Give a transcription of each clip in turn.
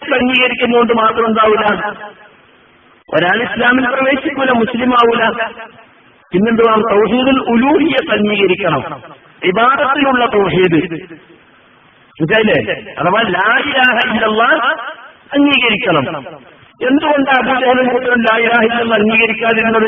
ഉലൂഹിയത്ത് അംഗീകരിക്കുന്നതുകൊണ്ട് മാത്രം എന്താവൂല ഒരാൾ ഇസ്ലാമിൽ പ്രവേശിക്കൂല മുസ്ലിം ആവൂല പിന്നെന്തുവാ തൗഹീദുൽ ഉലൂഹിയത്ത് അംഗീകരിക്കണം ഇബാദത്തിലുള്ള തൗഹീദ് മനസ്സിലായില്ലേ അഥവാ ലായിലാഹ ഇല്ലല്ലാഹ് അംഗീകരിക്കണം എന്തുകൊണ്ട് അബുജഹലും കൂട്ടരും ലായിലാഹ ഇല്ലെന്ന് അംഗീകരിക്കാതിരുന്നത്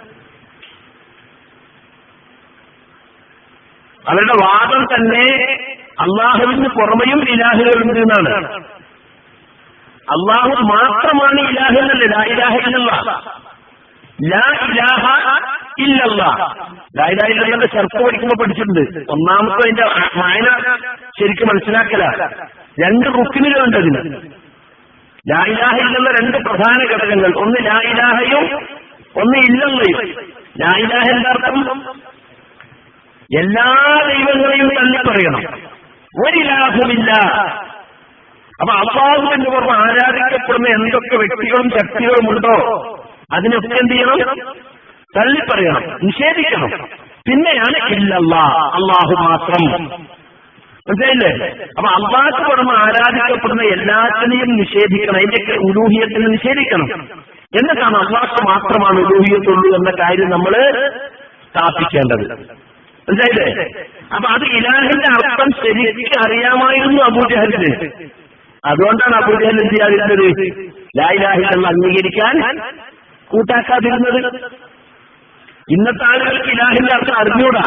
അവരുടെ വാദം തന്നെ അള്ളാഹുവിന് പുറമെയും ഇലാഹുകളുണ്ട് എന്നാണ് അള്ളാഹു മാത്രമാണ് ഇലാഹ് എന്നല്ലേ ലാ ഇലാഹ ഇല്ലല്ല ലാ ഇലാഹ ഇല്ലല്ല ലാ ഇലാഹ ഇല്ലന്റെ ചെറുപ്പം പഠിക്കുമ്പോൾ പഠിച്ചിട്ടുണ്ട് ഒന്നാമത്തെ അതിന്റെ വായന ശരിക്കും മനസ്സിലാക്കല രണ്ട് റുക്കിനുകളുണ്ട് അതിന് ലാ ഇലാഹ ഇല്ലെന്ന രണ്ട് പ്രധാന ഘടകങ്ങൾ ഒന്ന് ലാ ഇലാഹയും ഒന്ന് ഇല്ലല്ലയും ലാ ഇലാഹ എന്താർത്ഥം എല്ലാ ദൈവങ്ങളെയും തള്ളി പറയണം ഒരിലാഹുമില്ല അപ്പൊ അള്ളാഹു എന്ന് പറഞ്ഞ ആരാധിക്കപ്പെടുന്ന എന്തൊക്കെ വ്യക്തികളും ശക്തികളും ഉണ്ടോ അതിനൊക്കെ എന്ത് ചെയ്യണം തള്ളി പറയണം നിഷേധിക്കണം പിന്നെയാണ് ഇല്ലല്ല അള്ളാഹു മാത്രം മനസ്സിലായില്ലേ അപ്പൊ അള്ളാഹ് പുറമെ ആരാധിക്കപ്പെടുന്ന എല്ലാത്തിനെയും നിഷേധിക്കണം അതിന്റെയൊക്കെ ഉലൂഹിയത്തിനെ നിഷേധിക്കണം എന്നിട്ടാണ് അള്ളാഹ് മാത്രമാണ് ഉലൂഹിയത്തുള്ളൂ എന്ന കാര്യം നമ്മൾ സ്ഥാപിക്കേണ്ടത് മനസ്സിലായില്ലേ അപ്പൊ അത് ഇലാഹിന്റെ അർത്ഥം ശരിക്കും അറിയാമായിരുന്നു അബൂജഹലിന് അതുകൊണ്ടാണ് അബൂജഹൽ എന്ത് ചെയ്യാതിരുന്നത് ലായിലാഹിൽ അംഗീകരിക്കാൻ കൂട്ടാക്കാതിരുന്നത് ഇന്നത്തെ ആളുകൾക്ക് ഇലാഹിന്റെ അർത്ഥം അറിഞ്ഞൂടാ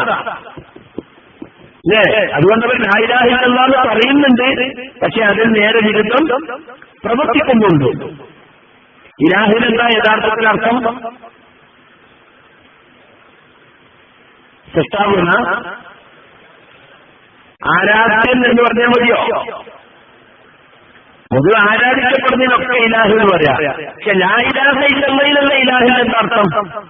അല്ലേ അതുകൊണ്ട് അവർ ലായിലാഹില്ലെന്ന് പറയുന്നുണ്ട് പക്ഷെ അതിൽ നേരെ വിരുദ്ധം പ്രവർത്തിക്കുന്നുണ്ട് ഇലാഹിൽ എന്താ യഥാർത്ഥത്തിൽ അർത്ഥം സൃഷ്ടാവുന്ന ആരാധ്യൻ എന്ന് പറഞ്ഞാൽ മതിയോ പൊതുവെ ആരാധിക്കപ്പെടുന്നതിനൊക്കെ ഇലാഹ് എന്ന് പറയാം പക്ഷെ ലായിലാഹ ഇല്ലെന്നതിലല്ല ഇലാഹിൽ എന്താർത്ഥം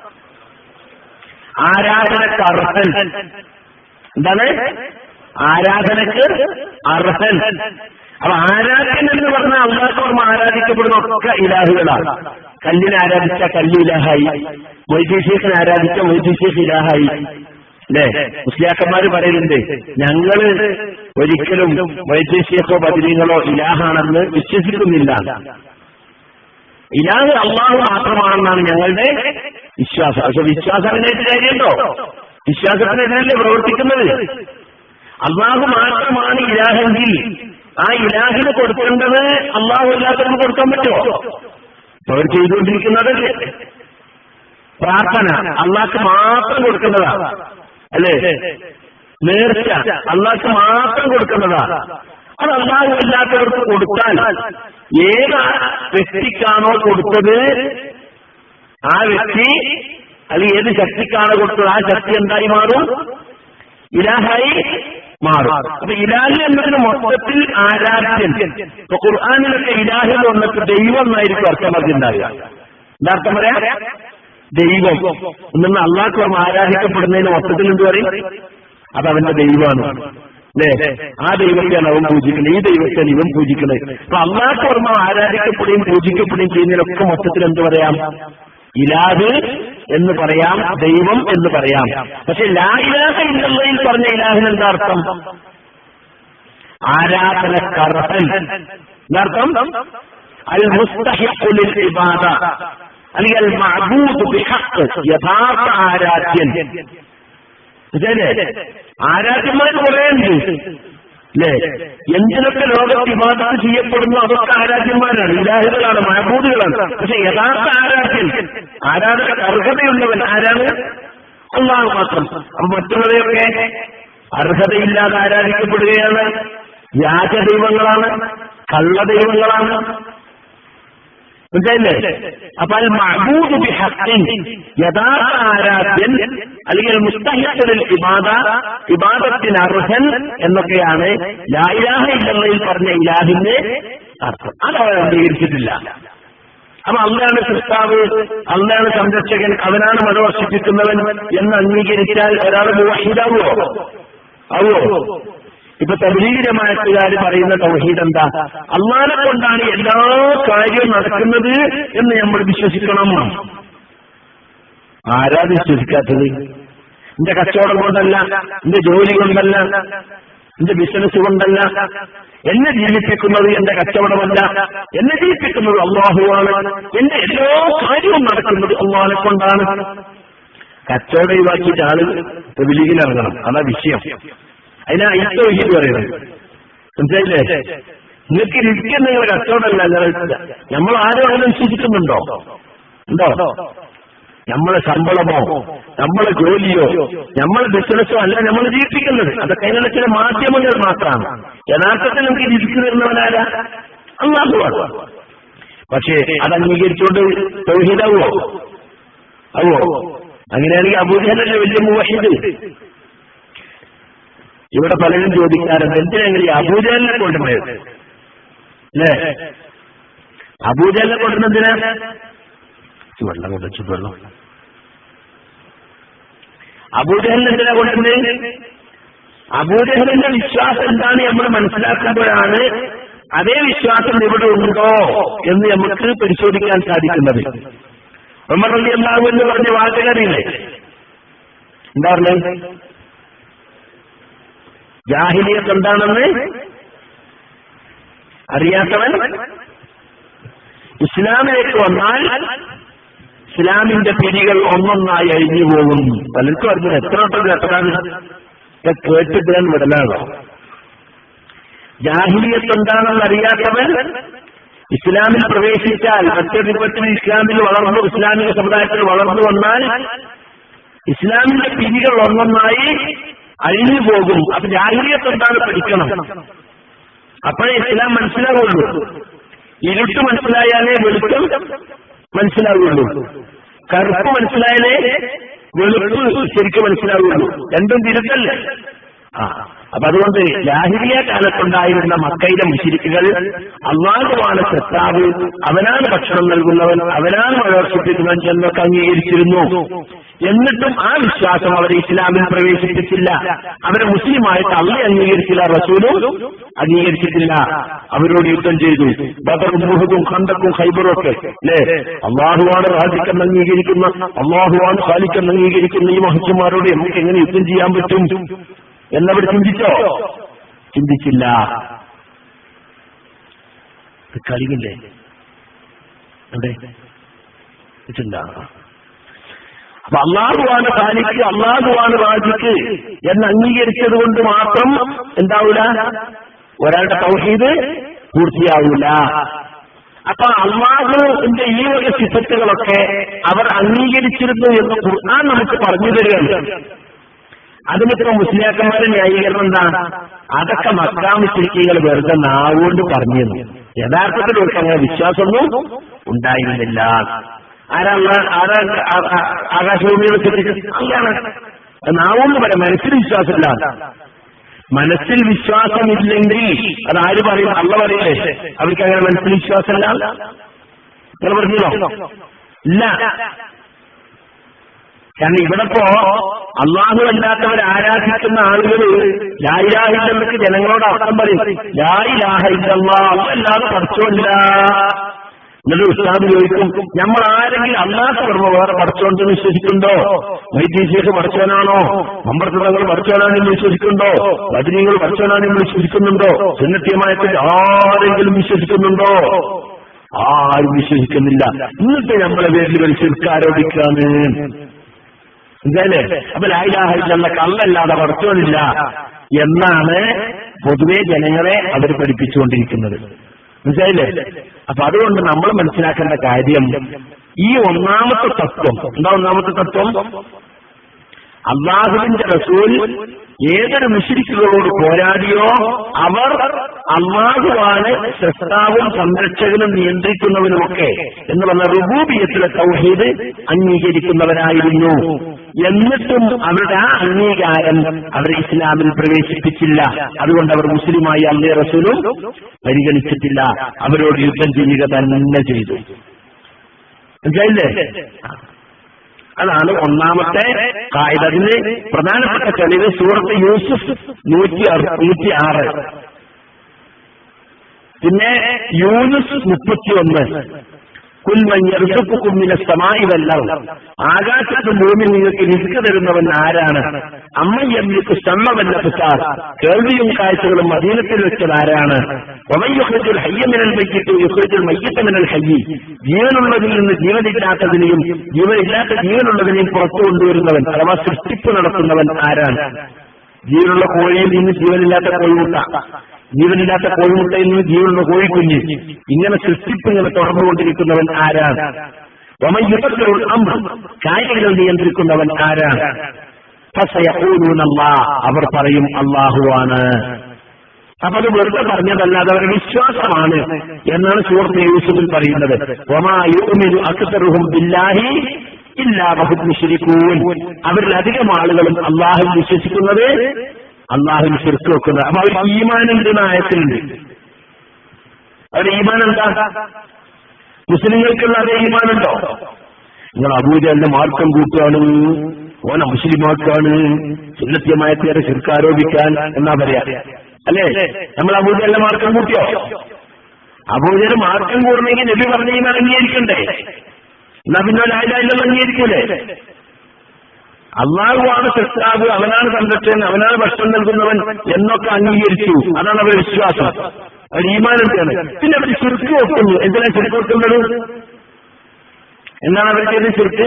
ആരാധനക്ക് അർഹൻ എന്താണ് ആരാധനക്ക് അർഹൻ അപ്പൊ ആരാധന എന്ന് പറഞ്ഞാൽ അള്ളാഹോർമ്മ ആരാധിക്കപ്പെടുന്ന ഒക്കെ ഇലാഹുകളാണ് കല്ലിനെ ആരാധിച്ച കല്ല് ഇലാഹായി മൊയ്തീഷേഖിനെ ആരാധിച്ച മൊയ്തീഷേഖ് ഇലാഹായി അല്ലേ മുസ്ലിയാക്കന്മാര് പറയുന്നുണ്ട് ഞങ്ങള് ഒരിക്കലും വൈദ്യശേഖോ ബദരീങ്ങളോ ഇലാഹാണെന്ന് വിശ്വസിക്കുന്നില്ല ഇലാഹ് അള്ളാഹു മാത്രമാണെന്നാണ് ഞങ്ങളുടെ വിശ്വാസം പക്ഷെ വിശ്വാസം അതിനായിട്ട് കാര്യമുണ്ടോ വിശ്വാസത്തിനെതിരല്ലേ പ്രവർത്തിക്കുന്നത് അള്ളാഹു മാത്രമാണ് ഇലാഹെങ്കിൽ ആ ഇലാഹിന് കൊടുക്കേണ്ടത് അള്ളാഹു അല്ലാത്തവർക്ക് കൊടുക്കാൻ പറ്റുമോ അവർ ചെയ്തുകൊണ്ടിരിക്കുന്നത് പ്രാർത്ഥന അള്ളാഹ്ക്ക് മാത്രം കൊടുക്കുന്നതാ അല്ലേ നേർച്ച അള്ളാഹ്ക്ക് മാത്രം കൊടുക്കുന്നതാ അത് അള്ളാഹു അല്ലാത്തവർക്ക് കൊടുത്താൽ ഏത് വ്യക്തിക്കാണോ കൊടുത്തത് ആ വ്യക്തി അല്ലെങ്കിൽ ഏത് ശക്തിക്കാണോ കൊടുത്തത് ആ ശക്തി എന്തായി മാറും ഇലാഹായി മാറും അപ്പൊ ഇലാഹ് എന്നതിന് മൊത്തത്തിൽ ആരാധ്യൻ ഇപ്പൊ ഖുർആാനിലൊക്കെ ഇലാഹിൽ വന്നിട്ട് ദൈവം എന്നായിരിക്കും അർത്ഥം പറഞ്ഞിട്ടുണ്ടാവുക എന്താ അർത്ഥം പറയാ ദൈവം എന്നാൽ അള്ളാഹ് ആരാധിക്കപ്പെടുന്നതിന് മൊത്തത്തിൽ എന്ത് പറയും അത് അവന്റെ ദൈവമാണ് അല്ലേ ആ ദൈവത്തെയാണ് അവൻ പൂജിക്കുന്നത് ഈ ദൈവത്തെയാണ് ഇവൻ പൂജിക്കുന്നത് അപ്പൊ അള്ളാഹ് ഓർമ്മ ആരാധിക്കപ്പെടുകയും പൂജിക്കപ്പെടുകയും ചെയ്യുന്നതിനൊക്കെ മൊത്തത്തിൽ എന്ത് പറയാം ഇലാഹ് എന്ന് പറയാം ദൈവം എന്ന് പറയാം പക്ഷെ ലായിലാഹ ഇല്ലയിൽ പറഞ്ഞ ഇലാഹിന് എന്താ അർത്ഥം ആരാധനക്കർഹൻ എന്താർത്ഥം അൽ മുസ്തഹിഖുൽ ഇബാദ അല്ലെങ്കിൽ അൽ മഅബൂദ് ബിഹഖ് യഥാർത്ഥ ആരാധ്യൻ മനസ്സിലായില്ലേ ആരാധ്യന്മാർ കുറേ ഉണ്ട് അല്ലേ എന്തിനൊക്കെ ലോകത്ത് വിവാദത്ത് ചെയ്യപ്പെടുന്നു അതൊക്കെ ആരാധ്യന്മാരാണ് ഇലാഹികളാണ് മഹബൂദുകളാണ് പക്ഷെ യഥാർത്ഥ ആരാധ്യൻ ആരാധന അർഹതയുള്ളവൻ ആരാണ് അള്ളാഹു മാത്രം അപ്പൊ മറ്റുള്ളവരെയൊക്കെ അർഹതയില്ലാതെ ആരാധിക്കപ്പെടുകയാണ് വ്യാജ ദൈവങ്ങളാണ് കള്ള ദൈവങ്ങളാണ് മനസ്സിലായില്ലേ അപ്പൊ അൽ മഹബൂദ് ബി ഹഖിൻ യഥാർത്ഥ ആരാധ്യൻ അല്ലെങ്കിൽ മുസ്തഹിഖുൽ ഇബാദ ഇബാദത്തിന് അർഹൻ എന്നൊക്കെയാണ് ലായിലാഹ ഇല്ലയിൽ പറഞ്ഞ ഇലാഹിന്റെ അർത്ഥം അത് അവർ അംഗീകരിച്ചിട്ടില്ല അപ്പൊ അള്ളാണ് സൃഷ്ടാവ് അള്ളാണ് സംരക്ഷകൻ അവനാണ് മഴ വർഷിപ്പിക്കുന്നവൻ എന്ന് അംഗീകരിച്ചാൽ ഒരാൾ മുവഹിദാവോ ആവോ ഇപ്പൊ തബ്ലീഗിരമായത്തുകാർ പറയുന്ന തൗഹീദ് എന്താ അള്ളാനെ കൊണ്ടാണ് എല്ലാ കാര്യവും നടക്കുന്നത് എന്ന് നമ്മൾ വിശ്വസിക്കണം ആരാ വിശ്വസിക്കാത്തത് എന്റെ കച്ചവടം കൊണ്ടല്ല എന്റെ ജോലി കൊണ്ടല്ല എന്റെ ബിസിനസ് കൊണ്ടല്ല എന്നെ ജീവിപ്പിക്കുന്നത് എന്റെ കച്ചവടമല്ല എന്നെ ജീവിപ്പിക്കുന്നത് അള്ളാഹുവാണ് എന്റെ എല്ലാ കാര്യവും നടക്കുന്നത് അള്ളാഹിനെ കൊണ്ടാണ് കച്ചവടം ഒഴിവാക്കിയിട്ട് ആള് വിലീഗിലിറങ്ങണം അതാ വിഷയം അതിനാ ഇത്ത ഒഴിച്ചിട്ട് പറയുന്നത് മനസ്സിലായില്ലേ നിങ്ങൾക്ക് ഇരിക്കുന്ന നിങ്ങളുടെ കച്ചവടമല്ല നമ്മൾ ആരും അങ്ങനെ വിശ്വസിക്കുന്നുണ്ടോ ഉണ്ടോ നമ്മളെ ശമ്പളമോ നമ്മളെ ജോലിയോ നമ്മളെ ബിസിനസ്സോ അല്ല നമ്മൾ ജീവിപ്പിക്കുന്നത് അതൊക്കെ അതിനുള്ള ചില മാധ്യമങ്ങൾ മാത്രമാണ് യഥാർത്ഥത്തിൽ നമുക്ക് ജീവിച്ചു തരുന്നവനാരാ അള്ളാഹുവാണ് പക്ഷേ അത് അംഗീകരിച്ചുകൊണ്ട് തൗഹീദാവോ ആവോ അങ്ങനെയാണെങ്കിൽ അബൂജഹലല്ലേ വലിയ മുവഹിദ് ഇവിടെ പലരും ചോദിക്കാറുണ്ട് എന്തിനെങ്കിലും ഈ അബൂജഹലിനെ കൊണ്ടുപോയത് അല്ലേ അബൂജഹലിനെ കൊണ്ടുവന്നെന്തിനാ വെള്ളം കൊണ്ടു വെള്ളം അബൂജഹലിന് എന്തിനാ കൊണ്ടുവന്നത് അബൂജഹലിന്റെ വിശ്വാസം എന്താണ് നമ്മൾ മനസ്സിലാക്കുമ്പോഴാണ് അതേ വിശ്വാസം ഇവിടെ ഉണ്ടോ എന്ന് നമുക്ക് പരിശോധിക്കാൻ സാധിക്കുന്നത് ഉമർ അലി അള്ളാഹു എന്ന് പറഞ്ഞ വാചകറിയില്ലേ എന്താ പറഞ്ഞത് ജാഹിലിയത്ത് എന്താണെന്ന് അറിയാത്തവൻ ഇസ്ലാമിലേക്ക് വന്നാൽ ഇസ്ലാമിന്റെ പിരികൾ ഒന്നൊന്നായി അഴിഞ്ഞു പോകും പലർക്കും അറിഞ്ഞു എത്ര വട്ടം കേട്ടതാണ് കേട്ടിട്ട് ഞാൻ വിടലാണോ ജാഹിലിയത്ത് എന്താണെന്ന് അറിയാത്തവൻ ഇസ്ലാമിൽ പ്രവേശിച്ചാൽ മറ്റേ രൂപത്തിൽ ഇസ്ലാമിൽ വളർന്നു ഇസ്ലാമിക സമുദായത്തിൽ വളർന്നു വന്നാൽ ഇസ്ലാമിന്റെ പിരികൾ ഒന്നൊന്നായി അഴിഞ്ഞു പോകും അപ്പൊ ജാഹിലിയത്ത് എന്താണ് പഠിക്കണം അപ്പോഴേ ഇസ്ലാം മനസ്സിലാവുള്ളൂ ഇരുട്ട് മനസ്സിലായാലേ വെളുപ്പം മനസ്സിലാവുള്ളൂ കറുപ്പ് മനസ്സിലായാലേ വെളുപ്പ് ശരിക്കും മനസ്സിലാവുള്ളൂ രണ്ടും തിരുത്തല്ലേ ആ അപ്പൊ അതുകൊണ്ട് ജാഹിരിയ കാലത്തുണ്ടായിരുന്ന മക്കയിലെ മുശിരിക്കുകൾ അള്ളാഹുവാണ് സത്താവ് അവനാണ് ഭക്ഷണം നൽകുന്നവൻ അവനാണ് മഴ വർഷിപ്പിക്കുന്നവൻ എന്നൊക്കെ അംഗീകരിച്ചിരുന്നു എന്നിട്ടും ആ വിശ്വാസം അവരെ ഇസ്ലാമിൽ പ്രവേശിപ്പിച്ചില്ല അവരെ മുസ്ലിമായിട്ട് അള്ളി അംഗീകരിച്ചില്ല റസൂലും അംഗീകരിച്ചിട്ടില്ല അവരോട് യുദ്ധം ചെയ്തു ബദറും മുഹദും ഖന്തക്കും ഖൈബറും ഒക്കെ അല്ലേ അള്ളാഹുവാണ് റാജിക്കെന്ന് അംഗീകരിക്കുന്ന അള്ളാഹുവാണ് ഖാലിക്കെന്ന് അംഗീകരിക്കുന്ന ഈ മഹത്തുമാരോട് നമുക്ക് എങ്ങനെ യുദ്ധം ചെയ്യാൻ പറ്റും എന്നവർ ചിന്തിച്ചോ ചിന്തിച്ചില്ല ഇത് കളിയില്ലേ അതെ ചിന്ത അപ്പൊ അള്ളാഹുവാണ് ഖാലിക്ക് അള്ളാഹുവാണ് റാജിക്ക് എന്ന് അംഗീകരിച്ചത് കൊണ്ട് മാത്രം എന്താവൂല ഒരാളുടെ തൗഹീദ് പൂർത്തിയാവൂല അപ്പൊ അള്ളാഹുവിന്റെ ഈ വക സിഫത്തുകളൊക്കെ അവർ അംഗീകരിച്ചിരുന്നു എന്ന് ഖുർആൻ നമുക്ക് പറഞ്ഞു തരികയാണ് അതിനിപ്പോ മുസ്ലിയാക്കന്മാരുടെ ന്യായീകരണം എന്താ അതൊക്കെ മക്കാമിശ്രിക്കുകൾ വെറുതെ നാവുകൊണ്ട് പറഞ്ഞിരുന്നു യഥാർത്ഥത്തിൽ അവർക്ക് അങ്ങനെ വിശ്വാസമൊന്നും ഉണ്ടായിരുന്നില്ല ആരാ ആരാ ആകാശഭൂമിയുടെ സൃഷ്ടിച്ചത് അല്ലാണ് നാവെന്ന് പറയാം മനസ്സിൽ വിശ്വാസമില്ല മനസ്സിൽ വിശ്വാസമില്ലെങ്കിൽ അത് ആര് പറയും അള്ള പറയില്ലേ അവർക്ക് അങ്ങനെ മനസ്സിൽ വിശ്വാസമില്ല നിങ്ങൾ പറഞ്ഞോ ഇല്ല കാരണം ഇവിടെ ഇപ്പോ അള്ളാഹു അല്ലാത്തവർ ആരാധിക്കുന്ന ആളുകൾ ലായിലാഹില്ലെന്നൊക്കെ ജനങ്ങളോട് അർത്ഥം പറയും ലായിലാഹില്ല അല്ലാതെ പഠിച്ചോല്ല എന്നിട്ട് ഉസ്താദ് ചോദിക്കും നമ്മൾ ആരെങ്കിലും അല്ലാത്ത പറഞ്ഞ വേറെ പഠിച്ചോണ്ടെന്ന് വിശ്വസിക്കുന്നുണ്ടോ വൈദ്യശേഷ് പഠിച്ചവനാണോ മമ്പർത്തങ്ങൾ പഠിച്ചവനാണെന്ന് വിശ്വസിക്കുന്നുണ്ടോ വജ്രീങ്ങൾ പഠിച്ചവനാണെന്ന് വിശ്വസിക്കുന്നുണ്ടോ സുന്നത്യമായത്തിൽ ആരെങ്കിലും വിശ്വസിക്കുന്നുണ്ടോ ആരും വിശ്വസിക്കുന്നില്ല എന്നിട്ട് നമ്മളെ പേരിൽ ഒരു ശിർക്കാരോപിക്കാന്ന് ഇതല്ലേ അപ്പൊ ലായിലാഹില്ല കള്ളല്ലാതെ പഠിച്ചോനില്ല എന്നാണ് പൊതുവെ ജനങ്ങളെ അവർ പഠിപ്പിച്ചുകൊണ്ടിരിക്കുന്നത് മനസ്സിലായില്ലേ അപ്പൊ അതുകൊണ്ട് നമ്മൾ മനസ്സിലാക്കേണ്ട കാര്യം ഈ ഒന്നാമത്തെ തത്വം എന്താ ഒന്നാമത്തെ തത്വം അള്ളാഹുവിന്റെ റസൂൽ ഏതൊരു മുഷിരിക്കുകളോട് പോരാടിയോ അവർ അള്ളാഹുവാണ് സൃഷ്ടാവും സംരക്ഷകനും നിയന്ത്രിക്കുന്നവനുമൊക്കെ എന്ന് പറഞ്ഞ റുബൂബിയത്തിലെ തൗഹീദ് അംഗീകരിക്കുന്നവരായിരുന്നു എന്നിട്ടും അവരുടെ ആ അംഗീകാരം അവരെ ഇസ്ലാമിൽ പ്രവേശിപ്പിച്ചില്ല അതുകൊണ്ട് അവർ മുസ്ലിമായി അള്ളേ റസൂലും പരിഗണിച്ചിട്ടില്ല അവരോട് യുദ്ധം ചെയ്യുക തന്നെ ചെയ്തു മനസ്സിലായില്ലേ അതാണ് ഒന്നാമത്തെ കായിക അതിന് പ്രധാനപ്പെട്ട തെളിവ് സൂറത്ത് യൂസുഫ് നൂറ്റി നൂറ്റി ആറ് പിന്നെ യൂനുസ് മുപ്പത്തി ഒന്ന് കുൽമഞ്ഞമായി വല്ലറും ആകാശത്തും ഭൂമി നിങ്ങൾക്ക് റിസ്ക് തരുന്നവൻ ആരാണ് അമ്മയ്യമ്മിക്ക് സമ്മവല്ല പിസാർ കേൾവിയും കാഴ്ചകളും അധീനത്തിൽ വെച്ചത് ആരാണ് ഒമയുഹത്തിൽ ഹയ്യമിനൽ മയ്യത്ത് യുഹത്തിൽ മയ്യത്തമിനൽ ഹയ്യി ജീവനുള്ളതിൽ നിന്ന് ജീവനില്ലാത്തതിനെയും ജീവനില്ലാത്ത ജീവനുള്ളതിനെയും പുറത്തു കൊണ്ടുവരുന്നവൻ അഥവാ സൃഷ്ടിപ്പ് നടത്തുന്നവൻ ആരാണ് ജീവനുള്ള കോഴിയിൽ നിന്ന് ജീവനില്ലാത്ത കോഴിമുട്ട ജീവനില്ലാത്ത കോഴിമുട്ടയിൽ നിന്ന് ജീവനുള്ള കോഴിക്കുഞ്ഞ് ഇങ്ങനെ സൃഷ്ടിപ്പ് ഇങ്ങനെ തുടർന്നുകൊണ്ടിരിക്കുന്നവൻ ആരാണ് വമയുദ്ധത്തിലുള്ള അമ്പ് കാര്യങ്ങൾ നിയന്ത്രിക്കുന്നവൻ ആരാണ് ഫസയഖൂലൂനല്ലാ. അവർ പറയും അള്ളാഹുവാണ് അപ്പൊ അത് വെറുതെ പറഞ്ഞതല്ലാതെ അവരുടെ വിശ്വാസമാണ് എന്നാണ് സുഹൃത്ത് യൂസുഫിൽ പറയുന്നത് വമാ യുഅ്മിനു അക്തറുഹും ബില്ലാഹി ഇല്ലാ വഹും മുശ്രിക്കൂൻ അവരിൽ അധികം ആളുകളും അള്ളാഹുൽ വിശ്വസിക്കുന്നത് അള്ളാഹുൽ ശിർക്ക് വെക്കുന്നത് അപ്പൊ അവർ ഈമാനുണ്ട് എന്ന ആയത്തിലുണ്ട് അവരുടെ ഈമാൻ എന്താ മുസ്ലിങ്ങൾക്കുള്ള അതേ ഈമാനുണ്ടോ നിങ്ങൾ അബൂജന്റെ മാർക്കം കൂട്ടുകയാണ് ഓന മുസ്ലിമാക്കാണ് സുന്നത്യമായത്തേറെ ശിർക്ക് ആരോപിക്കാൻ എന്നാ പറയാ അല്ലേ നമ്മൾ അബൂജന്റെ മാർക്കം കൂട്ടിയോ അബൂജന് മാർക്കം കൂടണമെങ്കിൽ നബി പറഞ്ഞ ഈമാൻ അംഗീകരിക്കണ്ടേ എന്നാ പിന്നെ ലായിലായില്ല അംഗീകരിക്കൂലേ അള്ളാഹുവാണ് സൃഷ്ടാവ് അവനാണ് സംരക്ഷകൻ അവനാണ് ഭക്ഷണം നൽകുന്നവൻ എന്നൊക്കെ അംഗീകരിച്ചു അതാണ് അവരുടെ വിശ്വാസം അവർ ഈമാനെടുത്താണ് പിന്നെ അവർ ചുരുക്ക് വെക്കുന്നു എന്തിനാണ് ചുരുക്ക് വെക്കുന്നത് എന്താണ് അവർ ചെയ്തത് ചുരുക്ക്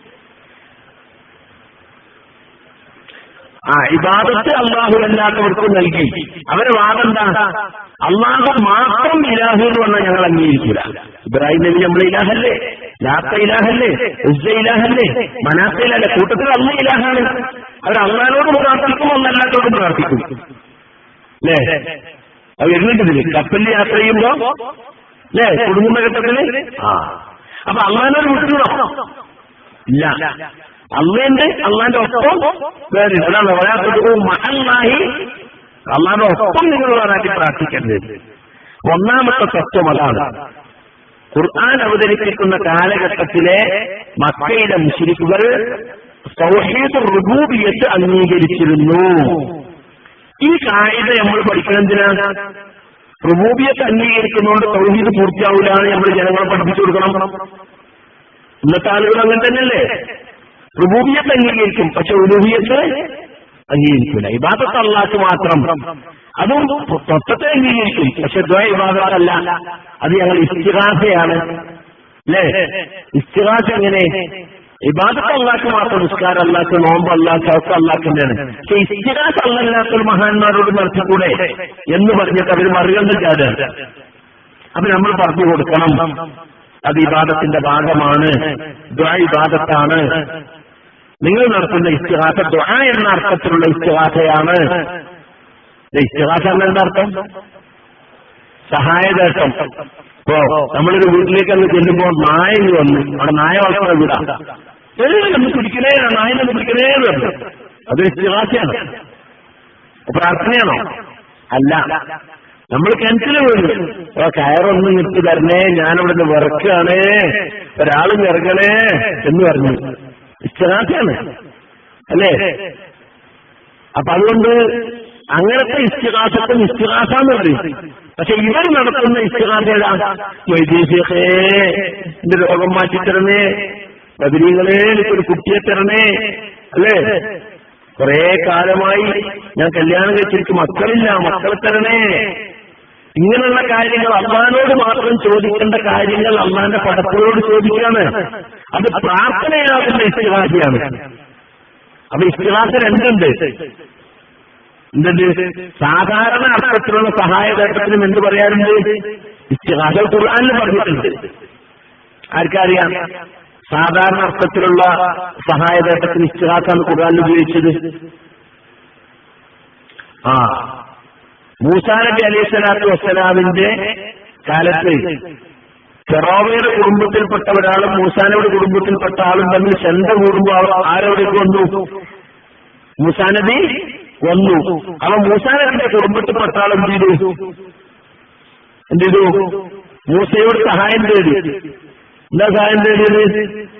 ആ ഇബാദത്ത് അള്ളാഹു അല്ലാത്തവർക്ക് നൽകി അവരെ വാദം എന്താ അള്ളാഹു മാത്രം ഇലാഹു എന്ന് പറഞ്ഞാൽ ഞങ്ങൾ അംഗീകരിക്കില്ല ഇബ്രാഹിം നബി നമ്മുടെ ഇലാഹല്ലേ ലാത്ത ഇലാഹല്ലേ ഉസ്സ ഇലാഹല്ലേ മനാത്ത ഇലാഹല്ലേ കൂട്ടത്തിൽ അള്ള ഇലാഹാണ് അവർ അള്ളഹാനോട് പ്രാർത്ഥിക്കും ഒന്നല്ലാത്തോടും പ്രാർത്ഥിക്കും അല്ലേ അത് വരുന്നുണ്ടതില് കപ്പലിൽ യാത്ര ചെയ്യുമ്പോ അല്ലേ കുടുങ്ങുന്ന ഘട്ടത്തില് ആ അപ്പൊ അള്ളഹാനോട് വിട്ടുകൂടോ ഇല്ല അള്ളേന്റെ അള്ളാന്റെ ഒപ്പം വേറെ അതാണ് ഒരാൾക്ക് മഹന്നായി അള്ളാന്റെ ഒപ്പം നിങ്ങൾ ഒരാക്കി പ്രാർത്ഥിക്കരുത് ഒന്നാമത്തെ തത്വം അതാണ് ഖുർആൻ അവതരിപ്പിക്കുന്ന കാലഘട്ടത്തിലെ മക്കയിലെ മുസ്ലിക്കുകൾ സൗഹീദ് റുബൂബിയത്ത് അംഗീകരിച്ചിരുന്നു ഈ കായിക നമ്മൾ പഠിക്കണെന്തിനാ റുബൂബിയത്ത് അംഗീകരിക്കുന്നതുകൊണ്ട് സൗഹീദ് പൂർത്തിയാവില്ല എന്ന് നമ്മൾ ജനങ്ങളെ പഠിപ്പിച്ചു കൊടുക്കണം ഇന്നത്തെ ആളുകൾ അങ്ങനെ തന്നെയല്ലേ റുബൂബിയത്ത് അംഗീകരിക്കും പക്ഷെ ഉലൂഹിയത്ത് അംഗീകരിക്കില്ല ഇബാദത്ത് അള്ളാഹ് മാത്രം അതും തൊട്ടത്തെ അംഗീകരിക്കും പക്ഷെ ദ്വയ ഇബാദത്തല്ല അത് ഞങ്ങൾ ഇസ്തിഹാസയാണ് അല്ലേ ഇസ്തിഹാസ എങ്ങനെ ഇബാദത്ത് അള്ളാഹ് മാത്രം നിസ്കാരം അല്ലാത്ത നോമ്പ് അല്ലാത്ത ഒക്കെ അള്ളാഹ്ക്കിന്റെയാണ് പക്ഷെ ഇസ്തിഹാസ അല്ലാത്തൊരു മഹാന്മാരോട് നടത്തിക്കൂടെ എന്ന് പറഞ്ഞിട്ട് അവർ മറികണ്ട് ചാടുക അപ്പൊ നമ്മൾ പറഞ്ഞു കൊടുക്കണം അത് ഇബാദത്തിന്റെ ഭാഗമാണ് ദ്വാ ഇബാദത്താണ് നിങ്ങൾ നടത്തുന്ന ഇസ്തിഹാസ ദ്വാ എന്ന അർത്ഥത്തിലുള്ള ഇസ്തിഹാസയാണ് ഇസ്തിഹാസ എന്താ അർത്ഥം സഹായദേശം ഇപ്പോ നമ്മളൊരു വീട്ടിലേക്ക് അങ്ങ് ചെല്ലുമ്പോ നായ ഇങ്ങ് വന്നു അവിടെ നായ വളർത്തുന്ന വീടാ ഒന്ന് പിടിക്കണേ നായനൊന്ന് പിടിക്കണേ എന്ന് പറഞ്ഞു അത് ഇസ്തിഹാസയാണ് പ്രാർത്ഥനയാണോ അല്ല നമ്മൾ കിണറ്റില് വീണു അപ്പൊ കയറൊന്നും നിർത്തി തരണേ ഞാനിവിടെ നിന്ന് വിറക്കാണ് ഒരാളും ഇറങ്ങണേ എന്ന് പറഞ്ഞു ഇഷ്ടനാഥയാണ് അല്ലേ അപ്പൊ അതുകൊണ്ട് അങ്ങനത്തെ ഇസ്തിഹാസത്തും ഇസ്തിഹാസ എന്ന് പറയും പക്ഷെ ഇവർ നടത്തുന്ന ഇസ്തിഹാസ ഏതാ വൈദ്യശേഖേ എന്റെ രോഗം മാറ്റിത്തരണേ ബദരീങ്ങളെ എനിക്കൊരു കുട്ടിയെ തരണേ അല്ലേ കുറെ കാലമായി ഞാൻ കല്യാണം കഴിച്ചിരിക്കും മക്കളില്ല മക്കളെ തരണേ ഇങ്ങനെയുള്ള കാര്യങ്ങൾ അള്ളഹാനോട് മാത്രം ചോദിക്കേണ്ട കാര്യങ്ങൾ അള്ളാന്റെ പടപ്പുകളോട് ചോദിക്കാണ് അത് പ്രാർത്ഥനയാകുന്ന ഇസ്തിഹാസിയാണ് അപ്പൊ ഇസ്തിഹാസ രണ്ടുണ്ട് എന്തുണ്ട് സാധാരണ അർത്ഥത്തിലുള്ള സഹായഘട്ടത്തിനും എന്ത് പറയാറുണ്ട് ഇസ്തിഹാസ ഖുർആാനിൽ പറഞ്ഞിട്ടുണ്ട് ആർക്കറിയാം സാധാരണ അർത്ഥത്തിലുള്ള സഹായഘട്ടത്തിന് ഇസ്തിഹാസാണ് ഖുർആാനിൽ ഉപയോഗിച്ചത് ആ മൂസാ നബി അലൈഹി സ്വലാത്തു വസ്സലാമിന്റെ കാലത്ത് ഫെറോവയുടെ കുടുംബത്തിൽപ്പെട്ട ഒരാളും മൂസാനയുടെ കുടുംബത്തിൽപ്പെട്ട ആളും തമ്മിൽ ചെണ്ട കൂടുമ്പോ അവർ ആരോടേക്ക് വന്നു മൂസാ നബി വന്നു അവ മൂസാ നബിയുടെ കുടുംബത്തിൽപ്പെട്ട ആൾ എന്ത് ചെയ്തു എന്ത് ചെയ്തു മൂസയോട് സഹായം തേടി എന്താ സഹായം തേടിയത്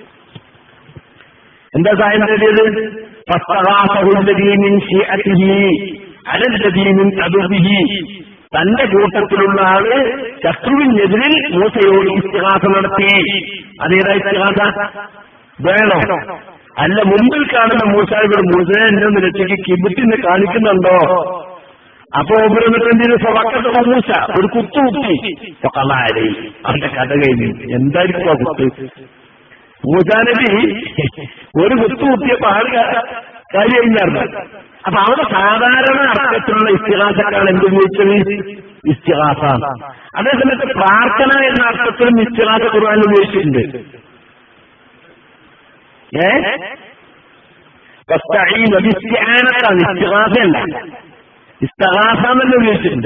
എന്താ സഹായം തേടിയത് فاستغاثه الذي من شيعته على الذي من عدوه തന്റെ കൂട്ടത്തിലുള്ള ആള് ശത്രുവിനെതിരിൽ മൂസയോട് ഇസ്തിഹാസ നടത്തി അതേതാ ഇസ്തിഹാസ വേണോ അല്ല മുമ്പിൽ കാണുന്ന മൂസായോട് മൂസ എന്നെ ഒന്ന് രക്ഷയ്ക്ക് കിബിട്ടിന്ന് കാണിക്കുന്നുണ്ടോ അപ്പൊ ഉപരിന്നിട്ട് സ്വക്കത്തെ മൂസ ഒരു കുത്തു കുത്തി കളാരി അവന്റെ കഥ കഴിഞ്ഞു എന്തായിരിക്കും ആ കുത്ത് മൂസാനബി ഒരു കുത്തു കുത്തിയപ്പോ ആള് കാര്യം കഴിഞ്ഞായിരുന്നു അപ്പൊ അവിടെ സാധാരണ അർത്ഥത്തിലുള്ള ഇസ്തിഹാസക്കാണ് എന്ത് ഉപയോഗിച്ചത് ഇസ്തിഹാസ അതേസമയത്ത് പ്രാർത്ഥന എന്ന അർത്ഥത്തിലും ഇസ്തിഹാസ ഖുർആൻ ഉപയോഗിച്ചിട്ടുണ്ട് ഏ ഇസ്തിഹാനത്താണ് ഇസ്തിഹാസയല്ല ഇസ്തഹാസ എന്നല്ല ഉപയോഗിച്ചിട്ടുണ്ട്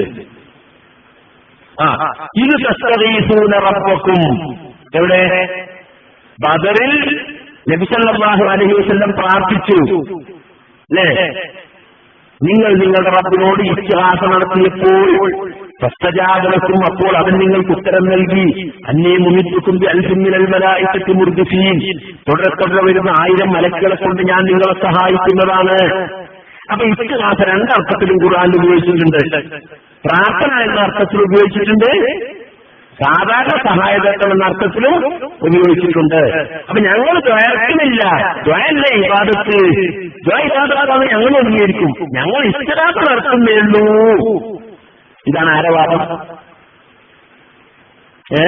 ആ ഇത് തസ്തീസൂന റബ്ബക്കും എവിടെ ബദറിൽ നബിസല്ലാഹു അലഹി വസ്ല്ലം പ്രാർത്ഥിച്ചു അല്ലേ നിങ്ങൾ നിങ്ങളുടെ റബ്ബിനോട് ഇസ്തിഹാസ നടത്തിയപ്പോൾ പ്രസ്തജാതനക്കും അപ്പോൾ അവൻ നിങ്ങൾക്ക് ഉത്തരം നൽകി അന്നേ മുന്നിട്ടുക്കും അൽഫിമിനൽമലായിട്ടത്തി മുർദിഫീൻ തുടരെ തുടരെ വരുന്ന ആയിരം മലക്കുകളെ കൊണ്ട് ഞാൻ നിങ്ങളെ സഹായിക്കുന്നതാണ് അപ്പൊ ഇസ്തിഹാസ രണ്ടർത്ഥത്തിലും ഖുർആൻ ഉപയോഗിച്ചിട്ടുണ്ട് പ്രാർത്ഥന എന്ന അർത്ഥത്തിൽ ഉപയോഗിച്ചിട്ടുണ്ട് സാധാരണ സഹായതത്വം എന്ന അർത്ഥത്തിലും ഉപയോഗിച്ചിട്ടുണ്ട് അപ്പൊ ഞങ്ങൾ ദ്വയർക്കുന്നില്ല ദ്വയല്ല ഇബാദത്ത് ദ്വയ ഇബാദത്താണ് ഞങ്ങൾ അംഗീകരിക്കും ഞങ്ങൾ ഇഷ്ടരാത്ത നടത്തുന്നേ ഉള്ളൂ ഇതാണ് ആരവാദം ഏ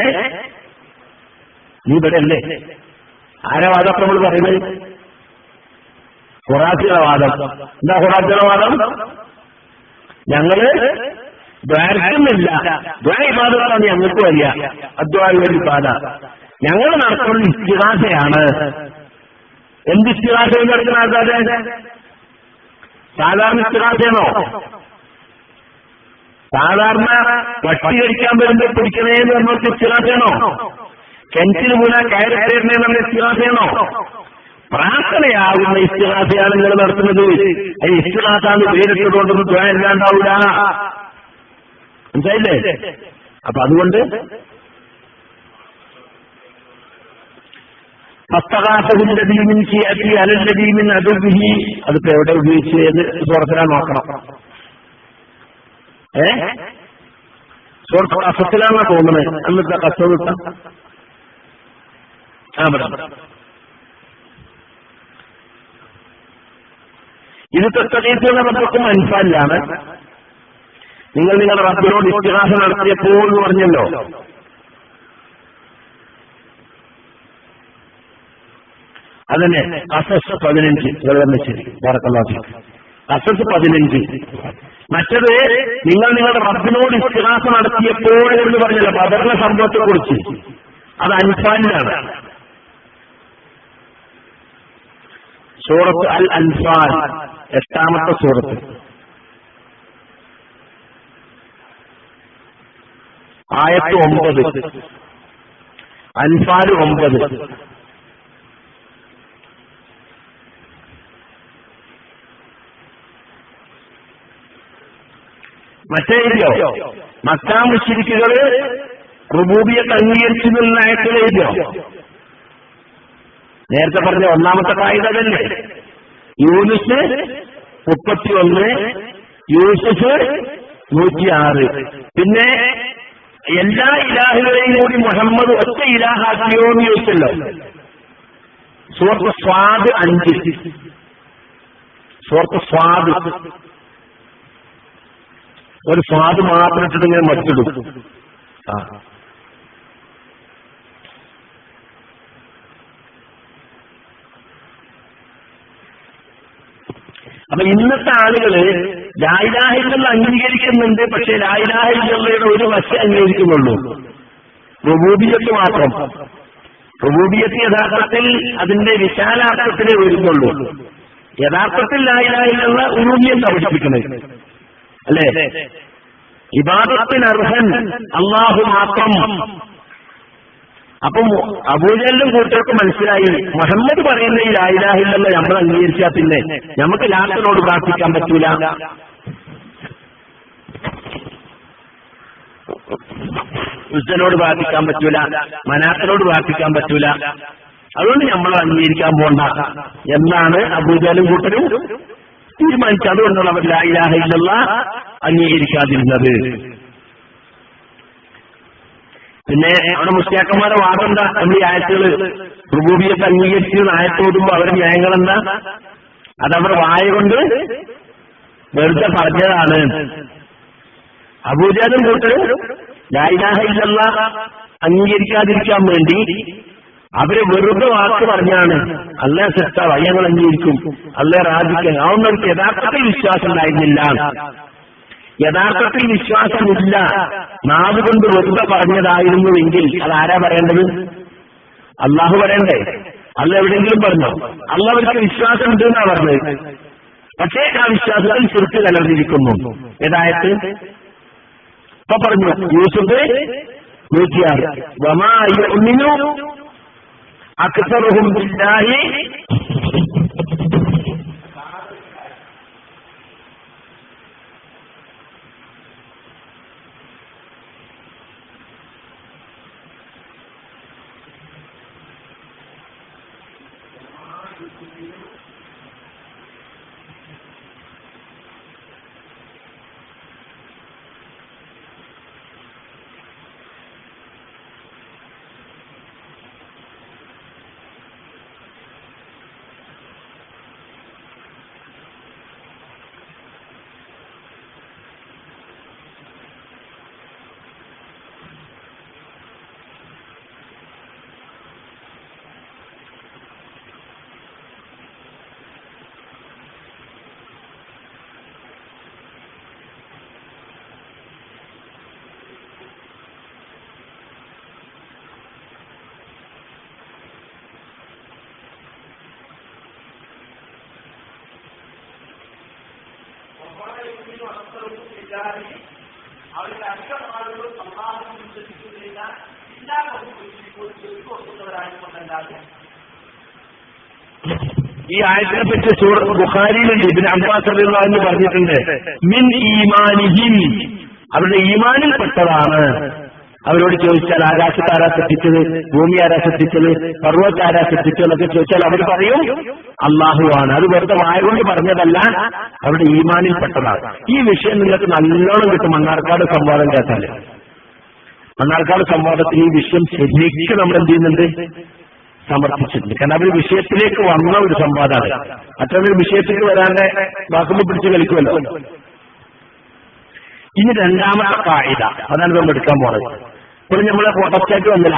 നീ ഇവിടെ അല്ലേ ആരവാദം നമ്മൾ പറയുന്നത് ഖുറാസിയുടെ വാദം എന്താ ഖുറാസിയുടെ വാദം ഞങ്ങള് ദ്വാരക്കുന്നില്ല ദ്വാരപാതകളാണ് ഞങ്ങൾക്ക് വലിയ അദ്വാരി പാത ഞങ്ങൾ നടത്തുന്നത് ഇസ്തിഹാസയാണ് എന്ത് ഇസ്തിഹാസ നടക്കുന്ന ആൾക്കാരെ സാധാരണ ഇസ്തിഹാസയാണോ സാധാരണ പട്ടി കഴിക്കാൻ വരുമ്പോൾ പിടിക്കണേന്ന് പറഞ്ഞ ഇസ്തിഹാസയാണോ കിണറ്റിന് മൂല കയറിക്കയറിനെ നമ്മൾ ഇസ്തിഹാസയാണോ പ്രാർത്ഥനയാകുന്ന ഇസ്തിഹാസയാണ് നിങ്ങൾ നടത്തുന്നത് ഈ ഇസ്തിഹാസാന്ന് പേരിട്ടതുകൊണ്ടൊന്നും ദ്വയം ഇല്ലാണ്ടാവൂല മനസ്സിലായില്ലേ അപ്പൊ അതുകൊണ്ട് ഹസ്തകാസവില്ലതീമിൻ ഷിയത്തി അലല്ലതീമിൻ അതുബിഹി അതിപ്പോ എവിടെ ഉപയോഗിച്ച് എന്ന് സുഹൃത്തിനാ നോക്കണം ഏ സുഹൃത്ത് അസത്തിലാണെന്നാ തോന്നുന്നത് എന്നിട്ട് കസ്റ്റം കിട്ടാം ആ പറയാം ഇത് തെത്തീസുള്ള റബ്ബക്കും അൻഫാലിലാണ് നിങ്ങൾ നിങ്ങളുടെ റബ്ബിനോട് ഇത്തിഹാസം നടത്തിയപ്പോൾ എന്ന് പറഞ്ഞല്ലോ അതന്നെ അസസ് പതിനഞ്ച് ശരി വറക്കല്ലാത്തി അസസ് പതിനഞ്ച് മറ്റത് നിങ്ങൾ നിങ്ങളുടെ റബ്ബിനോട് ഇത്തിഹാസം നടത്തിയപ്പോൾ എന്ന് പറഞ്ഞല്ലോ ബദറിലെ സംഭവത്തെ കുറിച്ച് അത് അൻഫാലിലാണ് സൂറത്ത് അൽ അൻഫാൽ എട്ടാമത്തെ സൂറത്ത് ആയത്ത് ഒമ്പത് അൻഫാൽ ഒമ്പത് മറ്റേ എഴുതിയോ മക്കാ മുശിരിക്കുകള് റുബൂബിയത്ത് അംഗീകരിച്ചു എന്നുള്ള ആയത്തിൽ എഴുതിയോ നേരത്തെ പറഞ്ഞ ഒന്നാമത്തെ കായിക അതല്ലേ യൂനിസ് മുപ്പത്തിയൊന്ന് യൂസഫ് നൂറ്റിയാറ് പിന്നെ എല്ലാ ഇലാഹുകളെയും കൂടി മുഹമ്മദ് ഒറ്റ ഇലാഹാക്കിയോ എന്ന് ചോദിച്ചല്ലോ സുഹൃത്ത് സ്വാദ് അഞ്ച് സുഹൃത്ത് സ്വാദ് ഒരു സ്വാദ് മാത്രം ഇട്ടിട്ട് ഇങ്ങനെ മറ്റിടും ആ അപ്പൊ ഇന്നത്തെ ആളുകള് ലായിലാഹിലുള്ള അംഗീകരിക്കുന്നുണ്ട് പക്ഷെ ലായിലാഹിലുള്ളയുടെ ഒരു വശം അംഗീകരിക്കുന്നുള്ളൂ റുബൂബിയത്ത് മാത്രം റുബൂബിയത്ത് യഥാർത്ഥത്തിൽ അതിന്റെ വിശാലാർത്ഥത്തിലേ വരുന്നുള്ളൂ യഥാർത്ഥത്തിൽ ലായിലാഹിലുള്ള ഉറൂബിയത്ത് അവതരിപ്പിക്കുന്നത് അല്ലേ ഇബാദത്തിന് അർഹൻ അള്ളാഹു മാത്രം അപ്പം അബൂജലും കൂട്ടർക്ക് മനസ്സിലായി മുഹമ്മദ് പറയുന്ന ഈ ലായിലാഹില്ല നമ്മൾ അംഗീകരിച്ചാൽ പിന്നെ നമുക്ക് ലാത്തിനോട് പ്രാർത്ഥിക്കാൻ പറ്റൂല ഉജ്ജനോട് പ്രാർത്ഥിക്കാൻ പറ്റൂല മനാത്തിനോട് പ്രാർത്ഥിക്കാൻ പറ്റൂല അതുകൊണ്ട് നമ്മൾ അംഗീകരിക്കാൻ പോണ്ട എന്നാണ് അബൂജലും കൂട്ടരും തീരുമാനിച്ചത് അതുകൊണ്ടാണ് അവർ ലായിലാഹില്ല അംഗീകരിക്കാതിരുന്നത് പിന്നെ അവിടെ മുസ്ലിയാക്കന്മാരെ വാദം എന്താ നമ്മൾ ഈ ആയത്തുകൾ റുബൂബിയൊക്കെ അംഗീകരിച്ച് ആയത്തോടുമ്പോ അവരുടെ ന്യായങ്ങൾ എന്താ അതവർ വായ കൊണ്ട് വെറുതെ പറഞ്ഞതാണ് അബൂജാലും കൂട്ട് ലായിലാഹ ഇല്ലല്ല അംഗീകരിക്കാതിരിക്കാൻ വേണ്ടി അവര് വെറുതെ വാക്ക് പറഞ്ഞാണ് അല്ലേ സെറ്റാവ് ഞങ്ങൾ അംഗീകരിക്കും അല്ലേ റാജിക്കാൻ അതൊന്നും അവർക്ക് യഥാർത്ഥത്തിൽ വിശ്വാസം ഉണ്ടായിരുന്നില്ല യഥാർത്ഥത്തിൽ വിശ്വാസമില്ല നാവ് കൊണ്ട് വെറുതെ പറഞ്ഞതായിരുന്നുവെങ്കിൽ അതാരാ പറയേണ്ടത് അള്ളാഹു പറയണ്ടേ അല്ല എവിടെയെങ്കിലും പറഞ്ഞോ അല്ല അവർക്ക് വിശ്വാസം ഉണ്ട് എന്നാ പറഞ്ഞത് പക്ഷേ ആ വിശ്വാസത്തിൽ ചുരുക്ക് കലർന്നിരിക്കുന്നു ഏതായത് ഇപ്പൊ പറഞ്ഞു യൂസുഫ് നൂറ്റിയാറ് വമാന്നു അക്സറുഹും ബില്ലാഹി അവരുടെ അധികം ആളുകളും സമ്മാനം വിശ്വസിക്കുന്നില്ല എല്ലാ കൊടുക്കുന്നവരായിക്കൊണ്ടല്ലാതെ ഈ ആയത്തിനെ പറ്റി സൂറ ബുഖാരിയിലുണ്ട് ഇതിന് അബ്ബാസ് എന്ന് പറഞ്ഞിട്ടുണ്ട് മിൻ ഈമാനിഹിം അവരുടെ ഈമാനിൽപ്പെട്ടതാണ് അവരോട് ചോദിച്ചാൽ ആകാശത്ത് ആരാ സൃഷ്ടിച്ചത് ഭൂമി ആരാ സൃഷ്ടിച്ചത് പർവ്വത ആരാ സൃഷ്ടിച്ചത് എന്നൊക്കെ ചോദിച്ചാൽ അവർ പറയും അള്ളാഹുവാണ് അത് വെറുതെ വായ കൊണ്ട് പറഞ്ഞതല്ല അവരുടെ ഈമാനിൽപ്പെട്ടതാണ് ഈ വിഷയം നിങ്ങൾക്ക് നല്ലോണം കിട്ടും മണ്ണാർക്കാട് സംവാദം കേട്ടാല് മണ്ണാർക്കാട് സംവാദത്തിൽ ഈ വിഷയം ശരിക്കും നമ്മൾ എന്ത് ചെയ്യുന്നുണ്ട് സമർപ്പിച്ചിട്ടുണ്ട് കാരണം അവർ വിഷയത്തിലേക്ക് വന്ന ഒരു സംവാദമാണ് മറ്റൊരു വിഷയത്തിലേക്ക് വരാണ്ട് വാക്കുമ്പോൾ പിടിച്ച് കളിക്കുമല്ലോ ഇനി രണ്ടാമത്തെ കായിക അതാണ് നമ്മൾ എടുക്കാൻ പോണത് ഇപ്പോൾ നമ്മളെ ഫോട്ടോസ്റ്റാറ്റ് വന്നില്ല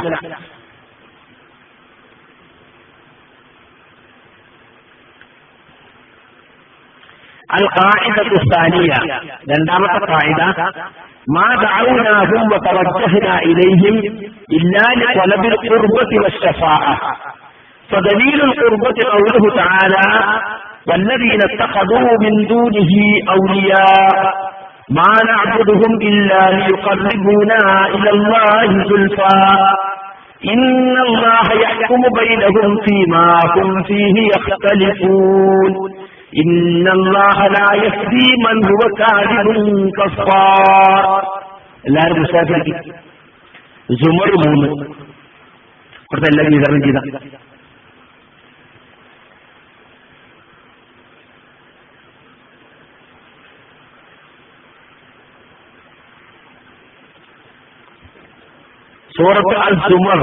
القاعدة الثانية രണ്ടാമത്തെ قاعدة ما دعوناهم وتوجهنا إليهم إلا لطلب القربة والشفاعة فدليل القربة قوله تعالى والذين اتخذوا من دونه أولياء ما نعبدهم إلا ليقربونا إلى الله زلفى إن الله يحكم بينهم فيما هم فيه يختلفون إن الله لا يهدي من هو كاذب كفار എല്ലാവരും മുസ്താഫിലേക്ക് സുമർ മൂന്ന് ഇവിടുത്തെ എല്ലാവരും വിതരണം ചെയ്ത സൂറത്ത് അൽ സുമർ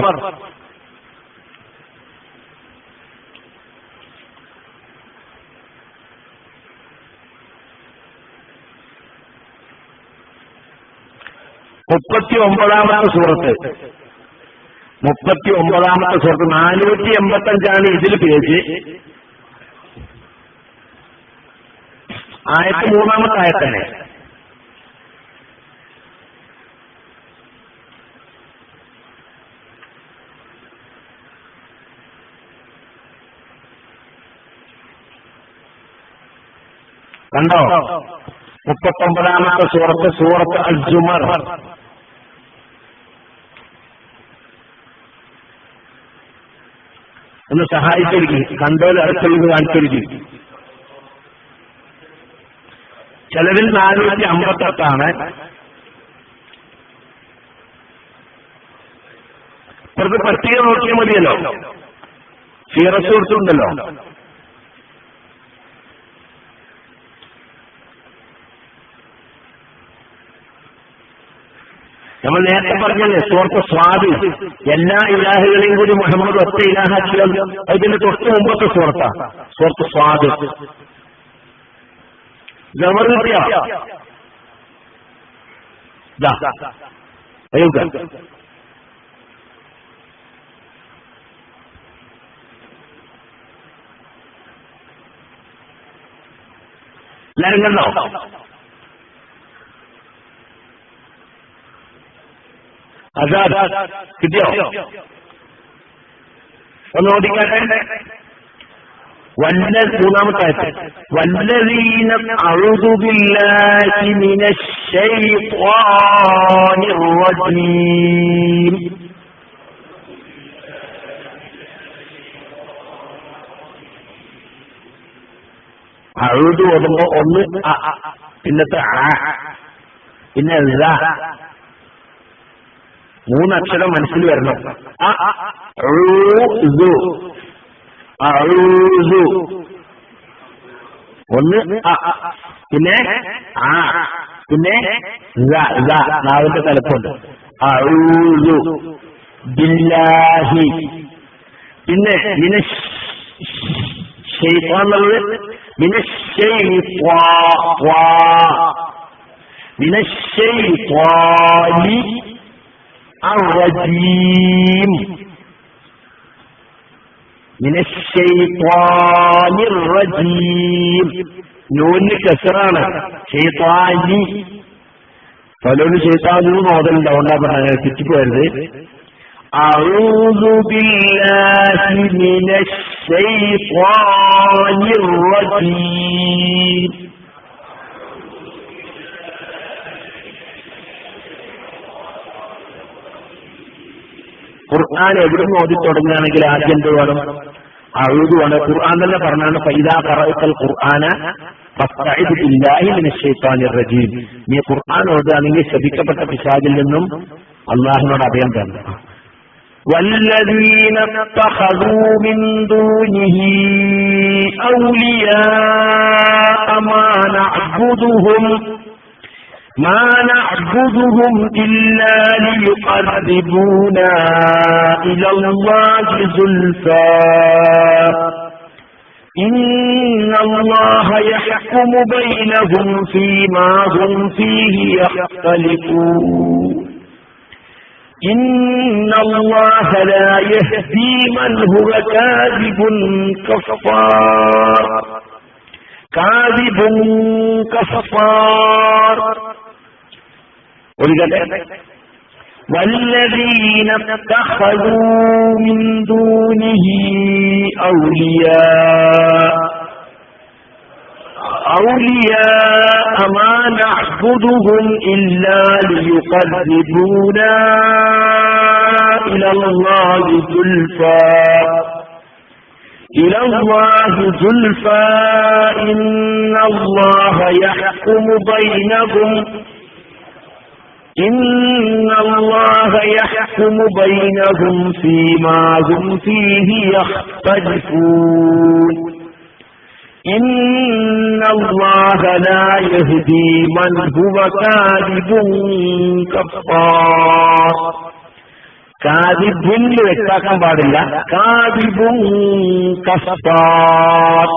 മുപ്പത്തി ഒമ്പതാമത്തെ സൂറത്ത് മുപ്പത്തി ഒമ്പതാമത്തെ സൂറത്ത് നാനൂറ്റി എൺപത്തി അഞ്ചാണ് ഇതിൽ പേജ് ആയത്ത് മൂന്നാമത്തെ ആയത്തന്നെ കണ്ടോ മുപ്പത്തൊമ്പതാമത്തെ സൂറത്ത് സൂറത്ത് അൽ ജുമർ ഒന്ന് സഹായിച്ചൊരുക്കി കണ്ടോൽ അടുത്തൊഴുകി കാണിച്ചൊരുക്കി ചിലരിൽ നാനൂറ്റി അമ്പത്തെട്ടാണ് ഇപ്പുറത്ത് പട്ടിക നോക്കിയാൽ മതിയല്ലോ സീറസ് കൊടുത്തുണ്ടല്ലോ നമ്മൾ നേരത്തെ പറഞ്ഞല്ലേ സുഹൃത്ത് സ്വാദ് എല്ലാ ഇലാഹുകളെയും കൂടി മുഹമ്മദ് ഒറ്റ ഇലാഹാക്കിയത് ഇതിന്റെ തൊട്ട് മുമ്പത്തെ സുഹൃത്താ സുഹൃത്ത് സ്വാദ് ജമർ കിട്ടിയോ ദാ. അയ്യോ എല്ലാരും കണ്ടോ അതാ കിട്ടിയോ ഒന്ന് ഓടിക്കാട്ടെ വല്ല മൂന്നാമത്തെ ആയത്ത്. വല്ലദീന അഊദു ബില്ലാഹി മിനശ് ശൈത്വാനിർ റജീം അഴുതു ഓടുമ്പോ ഒന്ന് അ, അ, അ, പിന്നത്തെ ആ പിന്നെ ല. മൂന്നക്ഷരം മനസ്സിൽ വരണം അ, ഊദു. അഊദു. ഒന്ന് അ, അ, അ. പിന്നെ ആ പിന്നെ ല, ല. നാവിന്റെ തലപ്പുണ്ട് അഊദു ബില്ലാഹി പിന്നെ മിന ഷെയ്ത്താൻ എന്നുള്ളത് മിന ഷെയ്ത്വാ വാ. മിന ഷെയ്ത്വാനി الرجيم من الشيطان الرجيم നൂന് കസറാണ് ഷെയ്ത്താനി പലരും ഷെയ്ത്താനു നോതലുണ്ട് അതുകൊണ്ടാ പറഞ്ഞ തെറ്റിപ്പോയത് أعوذ بالله من الشيطان الرجيم ഖുർആൻ എവിടുന്ന് ഓതി തുടങ്ങുകയാണെങ്കിൽ ആദ്യം എന്ത് വേണം അഴുതുവാണ് ഖുർആൻ തന്നെ പറഞ്ഞാണ് ഫൈദാ ഖറഅത്തൽ ഖുർആന ഫസ്തഇദ് ബില്ലാഹി മിനശ് ശൈത്താനിർ റജീം നീ ഖുർആൻ ഓതുകയാണെങ്കിൽ ശപിക്കപ്പെട്ട പിശാചിൽ നിന്നും അള്ളാഹിനോട് അഭയം തരണം والذين اتخذوا من دونه أولياء ما نعبدهم ما نعبدهم إلا ليقربونا إلى الله زلفى إن الله يحكم بينهم فيما هم فيه يختلفون إن الله لا يهدي من هو كاذب كفار كاذب كفار ഒരിക്കട്ടെ والذين اتخذوا من دونه أولياء أولياء ما نعبدهم إلا ليقربونا إلى الله زلفى إلى الله زلفى إن الله يحكم بينهم إن الله يحكم بينهم فيما هم فيه يختلفون إن الله لا يهدي من هو كاذب كفار കാതിബുന്ന് വ്യക്താക്കാൻ പാടില്ല കാതിബും കഫാർ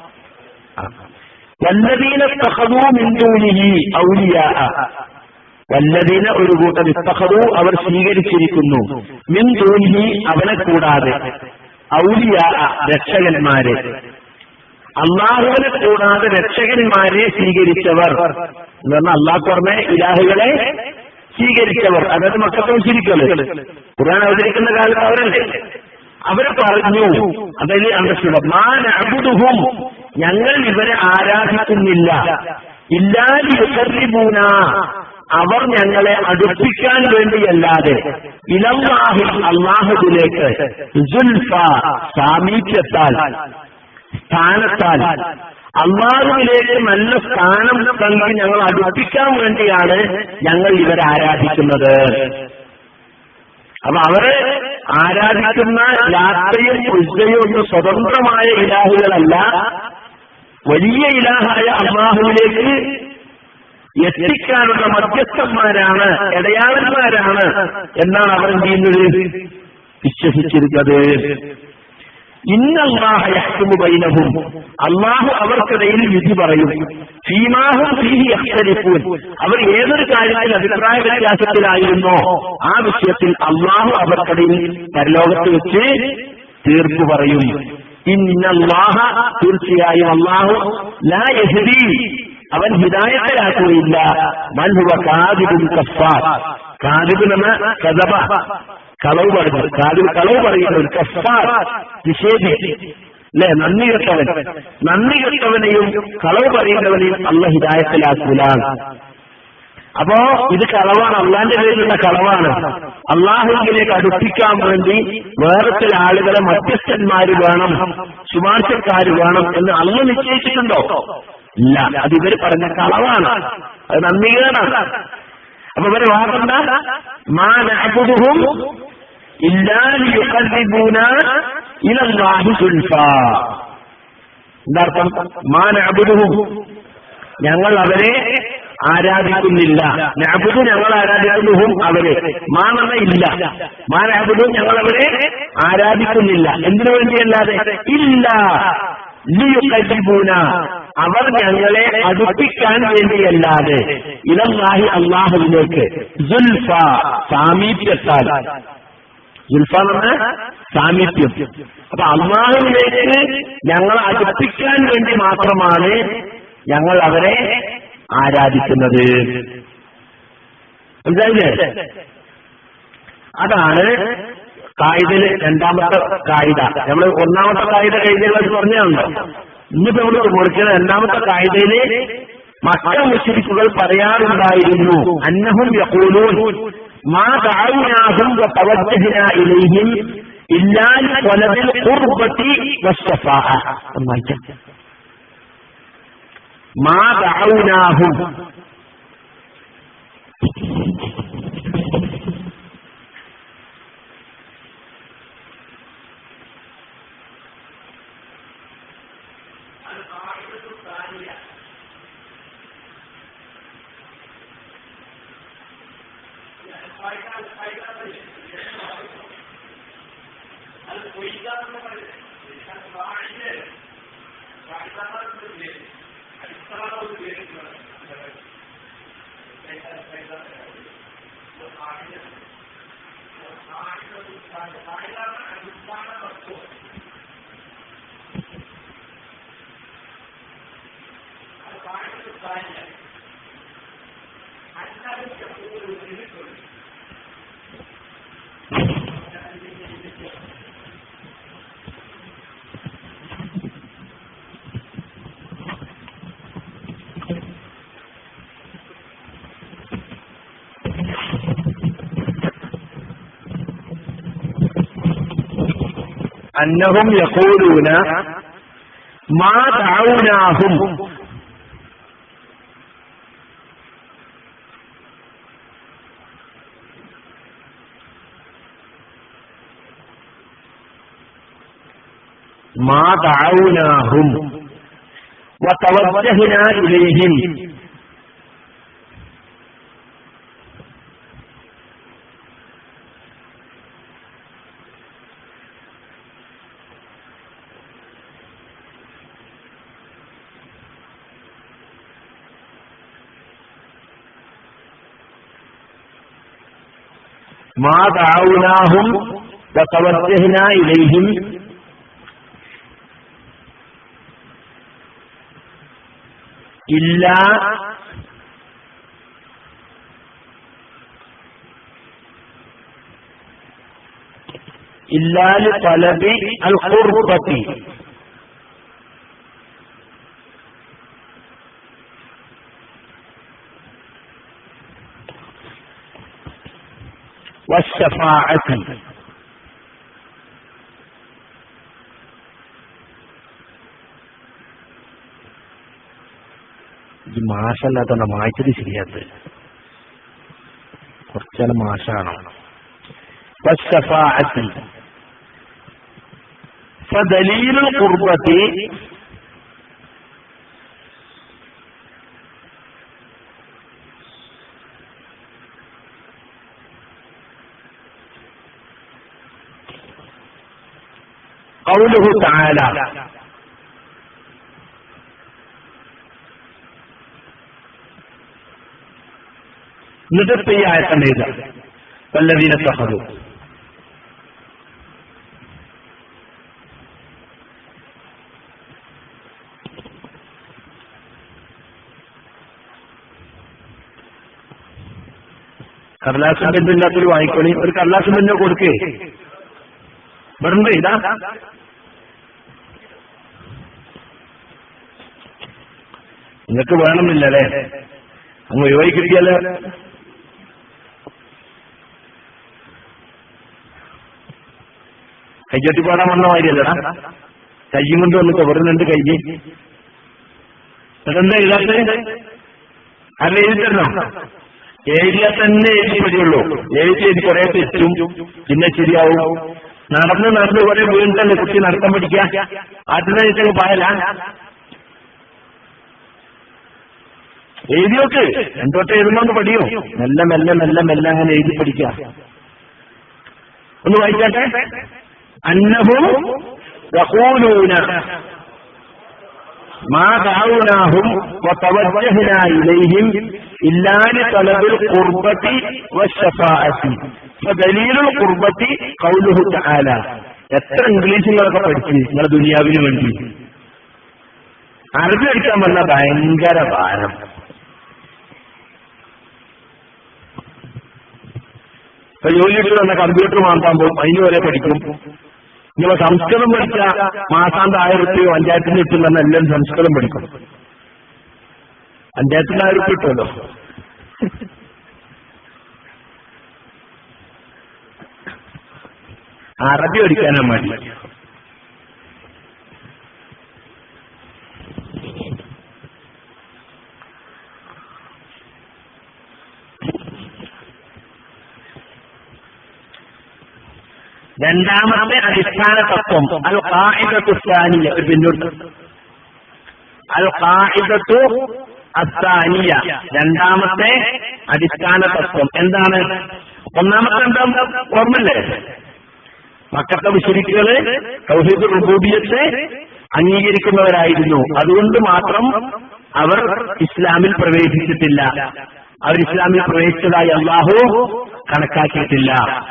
വല്ലതീന തഹദൂ മിന്തൂനിഹി ഔലിയാ വല്ലതീന ഒരു കൂട്ടം ഇത്തഹദു അവർ സ്വീകരിച്ചിരിക്കുന്നു മിൻ ദൂനിഹി അവനെ കൂടാതെ ഔലിയ രക്ഷകന്മാരെ അള്ളാഹുവിനെ കൂടാതെ രക്ഷകന്മാരെ സ്വീകരിച്ചവർ എന്ന് പറഞ്ഞാൽ അള്ളാഹ് പുറമെ ഇലാഹുകളെ സ്വീകരിച്ചവർ അതായത് മക്കത്തും ചിരിക്കല് ഖുർആൻ അവതരിക്കുന്ന കാലത്ത് അവരല്ലേ അവര് പറഞ്ഞു അതായത് അണ്ടർസ്റ്റുഡ് മാൻ അബുദുഹും ഞങ്ങൾ ഇവരെ ആരാധിക്കുന്നില്ല ഇല്ലാതി യുസറിബൂന അവർ ഞങ്ങളെ അടുപ്പിക്കാൻ വേണ്ടിയല്ലാതെ ഇലല്ലാഹി അള്ളാഹുദിലേക്ക് സുൽഫ സാമീപ്യത്താൽ സ്ഥാനത്താൽ അള്ളാഹുവിലേക്ക് നല്ല സ്ഥാനം നൽകി ഞങ്ങൾ അടുപ്പിക്കാൻ വേണ്ടിയാണ് ഞങ്ങൾ ഇവരെ ആരാധിക്കുന്നത് അപ്പൊ അവരെ ആരാധിക്കുന്ന യാത്രയും ഉജ്ജയും ഒന്നും സ്വതന്ത്രമായ ഇലാഹുകളല്ല വലിയ ഇലാഹായ അള്ളാഹുവിലേക്ക് എത്തിക്കാനുള്ള മധ്യസ്ഥന്മാരാണ് ഇടയാളന്മാരാണ് എന്നാണ് അവർ എന്ത് ചെയ്യുന്നത് വിശ്വസിച്ചിരുന്നത് ഇന്നല്ലാഹുബൈനഹും അള്ളാഹു അവർക്കിടയിൽ വിധി പറയും ഫീമാഹും ഫീഹി അഖ്തലിഫൂൻ അവർ ഏതൊരു കാര്യത്തിൽ അഭിപ്രായ വ്യത്യാസത്തിലായിരുന്നോ ആ വിഷയത്തിൽ അള്ളാഹു അവർക്കിടയിൽ പരലോകത്ത് വെച്ച് തീർപ്പ് പറയും ഇന്നല്ലാഹ തീർച്ചയായും അള്ളാഹു ലാ യഹ്ദി അവൻ ഹിദായത്തിലാക്കുകയില്ല മൻഹുവ കാദിബും കഫാർ കാദിബ് എന്ന കഥബ കളവ് പറഞ്ഞു കാതിൽ കളവ് പറയുന്നവൻ കഫാർ നിഷേധിച്ച് അല്ലെ നന്ദി കെട്ടവൻ നന്ദി കെട്ടവനെയും കളവ് പറയുന്നവനെയും അല്ല ഹിദായത്തിലാക്കൂല അപ്പോ ഇത് കളവാണ് അള്ളാന്റെ പേരിലുള്ള കളവാണ് അള്ളാഹുവിലേക്ക് അടുപ്പിക്കാൻ വേണ്ടി വേറെ ചില ആളുകളെ മധ്യസ്ഥന്മാര് വേണം ശുപാർശക്കാര് വേണം എന്ന് അള്ള നിശ്ചയിച്ചിട്ടുണ്ടോ ഇല്ല അത് ഇവര് പറഞ്ഞ കളവാണ് അത് നന്ദികേടാണ് അപ്പൊ ഇവരെ വാദണ്ട മാ നഅബുദുഹും ഇല്ലാ ലിയുഖർരിബൂന ഇലല്ലാഹി സുൽഫാ എന്താർത്ഥം മാ നഅബുദുഹും ഞങ്ങൾ അവരെ ആരാധിക്കുന്നില്ല നഅബുദു ഞങ്ങൾ ആരാധിക്കുന്നുഹും അവരെ മാണെന്ന ഇല്ല മാ നഅബുദു ഞങ്ങൾ അവരെ ആരാധിക്കുന്നില്ല എന്തിനു വേണ്ടിയല്ലാതെ ഇല്ല ലിയുഖർരിബൂന അവർ ഞങ്ങളെ അടുപ്പിക്കാൻ വേണ്ടിയല്ലാതെ ഇലല്ലാഹി അള്ളാഹുവിലേക്ക് സുൽഫ സാമീപ്യത്താൽ സുൽഫ എന്ന സാമീപ്യം അപ്പൊ അള്ളാഹുവിലേക്ക് ഞങ്ങൾ അടുപ്പിക്കാൻ വേണ്ടി മാത്രമാണ് ഞങ്ങൾ അവരെ ആരാധിക്കുന്നത് മനസ്സിലായില്ലേ അതാണ് കായികയില് രണ്ടാമത്തെ കായിക നമ്മൾ ഒന്നാമത്തെ കായിക കഴിഞ്ഞ പറഞ്ഞാണല്ലോ ഇന്നിപ്പോ നമ്മൾ കൊടുക്കുന്ന രണ്ടാമത്തെ കായികയില് മക്ക മുശ്രിക്കുകൾ പറയാറുണ്ടായിരുന്നു അന്നഹും യഖൂലൂൻ മാ ദഅവനാഹും വതവജ്ജഹന ഇലൈഹിം ഇല്ലാ ലിതലബിൽ ഖുർബത്തി വസ്സഫാഅ ഒന്നായിട്ട് മാ ദഅവനാഹും അന്നഹും യഖൂലൂന മാ ദഅവനാഹും മാ ദഅവനാഹും വതവജ്ജഹന ഇലൈഹിം ما دعوناهم وتوجهنا إليهم إلا إلا لطلب القربة والشفاعة ഈ മാഷല്ലാത്ത മായ്ച്ചത് ശരിയാത്ത് കുറച്ചാലും മാഷാണ് والشفاعة فدليل القربة قوله تعالى എന്നിട്ട് ഈ ആയത്തന്നെ ഇത് വല്ലതീനെ തഹതു കടലാസും ബന്ധമില്ലാത്തൊരു വാങ്ങിക്കോളി ഒരു കടലാസും ബന്ധം കൊടുക്കേ ഇവിടെ ഇതാ നിങ്ങൾക്ക് വേണമെന്നില്ലല്ലേ അങ്ങ് ഒഴിവായി കിട്ടിയാലോ കയ്യൊട്ടി പാടാൻ വന്ന മാതിരിയല്ലടാ കയ്യും കൊണ്ട് വന്ന് കവറുന്നുണ്ട് കയ്യ് അതെന്താ എഴുതാത്ത അല്ല എഴുതി തരണം എഴുതിയാൽ തന്നെ എഴുതി പടിയുള്ളൂ എഴുതി എഴുതി കുറെ തെറ്റും പിന്നെ ശരിയാവും നടന്ന് നടന്ന് കുറെ വീണിട്ടല്ലേ കുട്ടി നടത്താൻ പഠിക്കുക ആദ്യം വെച്ചങ്ങ് പായല എഴുതി നോക്ക് രണ്ടോട്ട് എഴുതുന്നോണ്ട് പഠിയോ മെല്ലെ മെല്ലെ മെല്ലെ മെല്ലെ അങ്ങനെ എഴുതി പഠിക്കുക ഒന്ന് വായിച്ചാട്ടെ അന്നഹും യഖൂലൂന ما دعوناهم وتوجهنا إليهم إلا لطلب القربة والشفاعة فدليل القربة قوله تعالى എത്ര ഇംഗ്ലീഷ് നിങ്ങളൊക്കെ പഠിച്ച് നിങ്ങളെ ദുനിയാവിന് വേണ്ടി അറബി പഠിക്കാൻ വന്ന ഭയങ്കര ഭാരം ഇപ്പൊ ജോലിയിട്ട് വന്ന കമ്പ്യൂട്ടർ മാറ്റാൻ പോകും അതിന് വരെ പഠിക്കും ഇങ്ങനെ സംസ്കൃതം പഠിച്ച മാസാന്ത ആയിരം റുപ്യോ പഞ്ചായത്തിന് കിട്ടുന്ന എല്ലാം സംസ്കൃതം പഠിക്കും പഞ്ചായത്തിന് ആയിരം റുപ്യ കിട്ടുമല്ലോ അറബി പഠിക്കാനാ മതി രണ്ടാമത്തെ അടിസ്ഥാന തത്വം അൽ ഖാഇദത്തുസ്ഥാനിയ ഒരു പിന്നോട്ട് അൽ ഖാഇദത്തു അസ്ഥാനിയ രണ്ടാമത്തെ അടിസ്ഥാന തത്വം എന്താണ് ഒന്നാമത്തെ എന്താ ഓർമ്മല്ലേ മക്കത്തെ വിശ്വസിക്കുകള് തൗഹീദ് റുബൂബിയത്തെ അംഗീകരിക്കുന്നവരായിരുന്നു അതുകൊണ്ട് മാത്രം അവർ ഇസ്ലാമിൽ പ്രവേശിച്ചിട്ടില്ല അവർ ഇസ്ലാമിൽ പ്രവേശിച്ചതായി അള്ളാഹു കണക്കാക്കിയിട്ടില്ല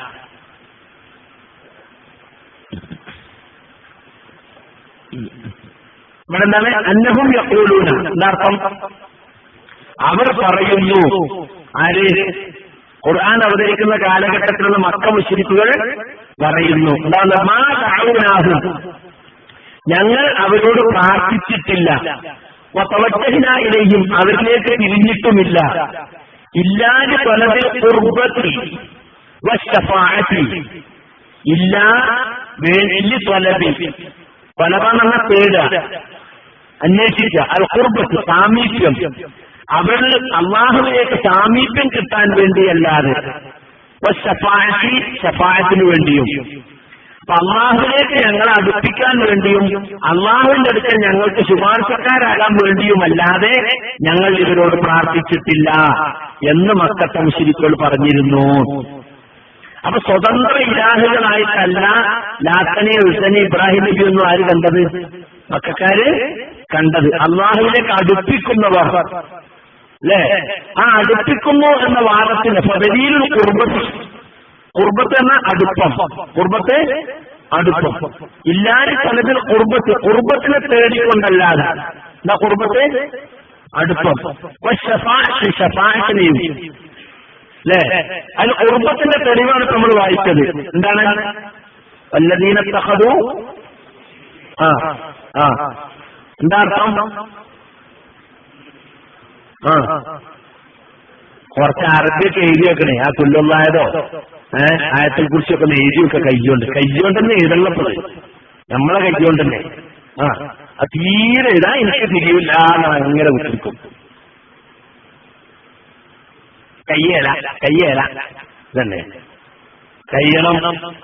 ഇവിടെ എന്താണ് അന്നഹും യക്കൂലൂന എന്താർത്ഥം അവർ പറയുന്നു ആര് ഖുർആൻ അവതരിക്കുന്ന കാലഘട്ടത്തിലുള്ള മക്ക മുശ്രിക്കുകൾ പറയുന്നു എന്താണ് മാ ദഅൂനാഹും ഞങ്ങൾ അവരോട് പ്രാർത്ഥിച്ചിട്ടില്ല വതവജ്ജഹ്നായിലേയും അവരിലേക്ക് തിരിഞ്ഞിട്ടുമില്ല ഇല്ലാതെ പലതിൽ കുർബത്തിൽ വശഫാഅത്തി ഇല്ല വേണ്ടി തൊലബി പലതെന്ന പേര് അന്വേഷിച്ച അൽ കുർബത്ത് സാമീപ്യം അവർ അള്ളാഹുവിലേക്ക് സാമീപ്യം കിട്ടാൻ വേണ്ടിയല്ലാതെ ഷഫായത്തി ഷഫായത്തിന് വേണ്ടിയും അപ്പൊ അള്ളാഹുവിലേക്ക് ഞങ്ങളെ അടുപ്പിക്കാൻ വേണ്ടിയും അള്ളാഹുവിന്റെ അടുക്കൽ ഞങ്ങൾക്ക് ശുപാർശക്കാരാകാൻ വേണ്ടിയുമല്ലാതെ ഞങ്ങൾ ഇവരോട് പ്രാർത്ഥിച്ചിട്ടില്ല എന്ന് മക്കത്തെ മുശിരിക്കൾ പറഞ്ഞിരുന്നു അപ്പൊ സ്വതന്ത്ര ഇലാഹുകളായിട്ടല്ല ലാത്തനെ ഉസനെ ഇബ്രാഹിം നബി ഒന്നും ആര് കണ്ടത് മക്കാര് കണ്ടത് അള്ളാഹുവിലേക്ക് അടുപ്പിക്കുന്നവർ അല്ലേ ആ അടുപ്പിക്കുന്നു എന്ന വാദത്തിന് ഫതലീൽ കുർബത്ത് കുർബത്ത് എന്ന അടുപ്പം കുർബത്ത് അടുപ്പം ഇല്ലാതെ തലത്തിൽ കുർബത്ത് കുർബത്തിനെ തേടിക്കൊണ്ടല്ലാതെ എന്താ കുർബത്ത് അടുപ്പം ഷഫാറ്റിനെയും അല്ലേ അതിന് കുർബത്തിന്റെ തെളിവാണ് നമ്മൾ വായിച്ചത് എന്താണ് വല്ലതീന തഹദു ആ ആ എന്താ അർത്ഥം ആ കുറച്ച് അറബിയൊക്കെ എഴുതി വെക്കണേ ആ കുല്ലുള്ളായതോ ഏഹ് ആയത്തെ കുറിച്ചൊക്കെ ഒന്ന് എഴുതി വെക്ക കയ്യോണ്ട് കയ്യോണ്ട് തന്നെ എഴുതള്ളപ്പോൾ നമ്മളെ കയ്യോണ്ട് തന്നെ ആ അത് തീരെ ഇതാ എനിക്ക് തിരിയില്ല അങ്ങനെ വിട്ടിരിക്കും കയ്യേല കയ്യേല ഇതന്നെ കയ്യണം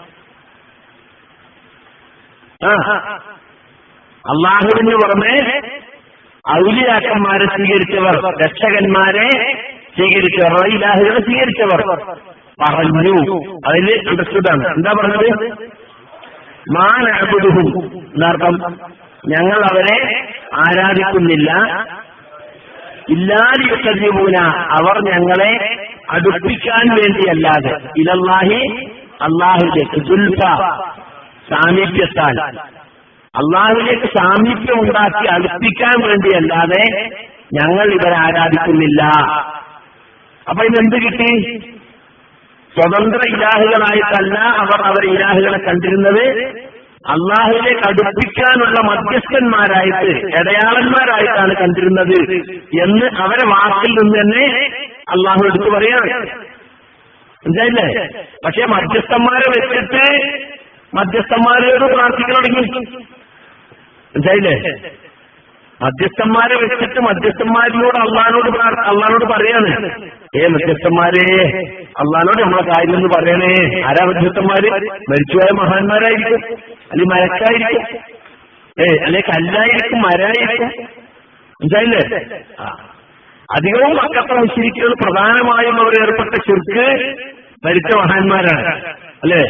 ആ അള്ളാഹുവിന് പുറമെ ഔലിയാക്കന്മാരെ സ്വീകരിച്ചവർ രക്ഷകന്മാരെ സ്വീകരിച്ചവർ ഇലാഹുകളെ സ്വീകരിച്ചവർ പറഞ്ഞു അതിൽ അണ്ടർസ്റ്റുഡാണ് എന്താ പറഞ്ഞത് മാനഅബുദുഹും എന്നർത്ഥം ഞങ്ങൾ അവരെ ആരാധിക്കുന്നില്ല ഇല്ലാതിയുസരിമൂന അവർ ഞങ്ങളെ അടുപ്പിക്കാൻ വേണ്ടിയല്ലാതെ ഇലല്ലാഹി അള്ളാഹുലേക്ക് ദുൽഫ സാമീപ്യത്താൽ അള്ളാഹുലേക്ക് സാമീപ്യം ഉണ്ടാക്കി അടുപ്പിക്കാൻ വേണ്ടിയല്ലാതെ ഞങ്ങൾ ഇവരെ ആരാധിക്കുന്നില്ല അപ്പൊ ഇതെന്ത് കിട്ടി സ്വതന്ത്ര ഇലാഹുകളായിട്ടല്ല അവർ അവർ ഇലാഹുകളെ കണ്ടിരുന്നത് അള്ളാഹുവിലേക്ക് അടുപ്പിക്കാനുള്ള മധ്യസ്ഥന്മാരായിട്ട് ഇടയാളന്മാരായിട്ടാണ് കണ്ടിരുന്നത് എന്ന് അവരെ വാക്കിൽ നിന്ന് തന്നെ അള്ളാഹു എടുത്തു പറയാണ് മനസ്സിലായില്ലേ പക്ഷെ മധ്യസ്ഥന്മാരെ വെച്ചിട്ട് മധ്യസ്ഥന്മാരോട് പ്രാർത്ഥിക്കാൻ തുടങ്ങി മനസ്സിലായില്ലേ മധ്യസ്ഥന്മാരെ വെച്ചിട്ട് മധ്യസ്ഥന്മാരിനോട് അള്ളഹാനോട് അള്ളഹാനോട് പറയാണ് ഏ മധ്യസ്ഥന്മാരെ അള്ളഹാനോട് നമ്മളെ കാര്യം എന്ന് പറയണേ ആരാ മധ്യസ്ഥന്മാര് മരിച്ചുപോയ മഹാന്മാരായിരിക്കും അല്ലെങ്കിൽ മരക്കായിരിക്കും ഏ അല്ലെ കല്ലായിരിക്കും മരായിരിക്കും മനസ്സിലായില്ലേ ആ അധികവും മക്കത്തെ മുസ്ലിക്കുകൾ പ്രധാനമായും അവർ ഏർപ്പെട്ട ചുരുക്ക് മരിച്ച മഹാന്മാരാണ് അല്ലേ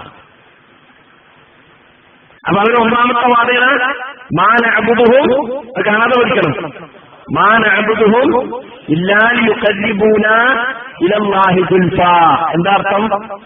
അപ്പൊ അവർ ഒന്നാമത്തെ വാദയാണ് മാന അബുദുഹും അത് കാണാതെ പഠിക്കണം മാന അബുദുഹും ഇല്ലാലി യുഖല്ലിബൂന ഇലല്ലാഹി സുൽഫ എന്താ അർത്ഥം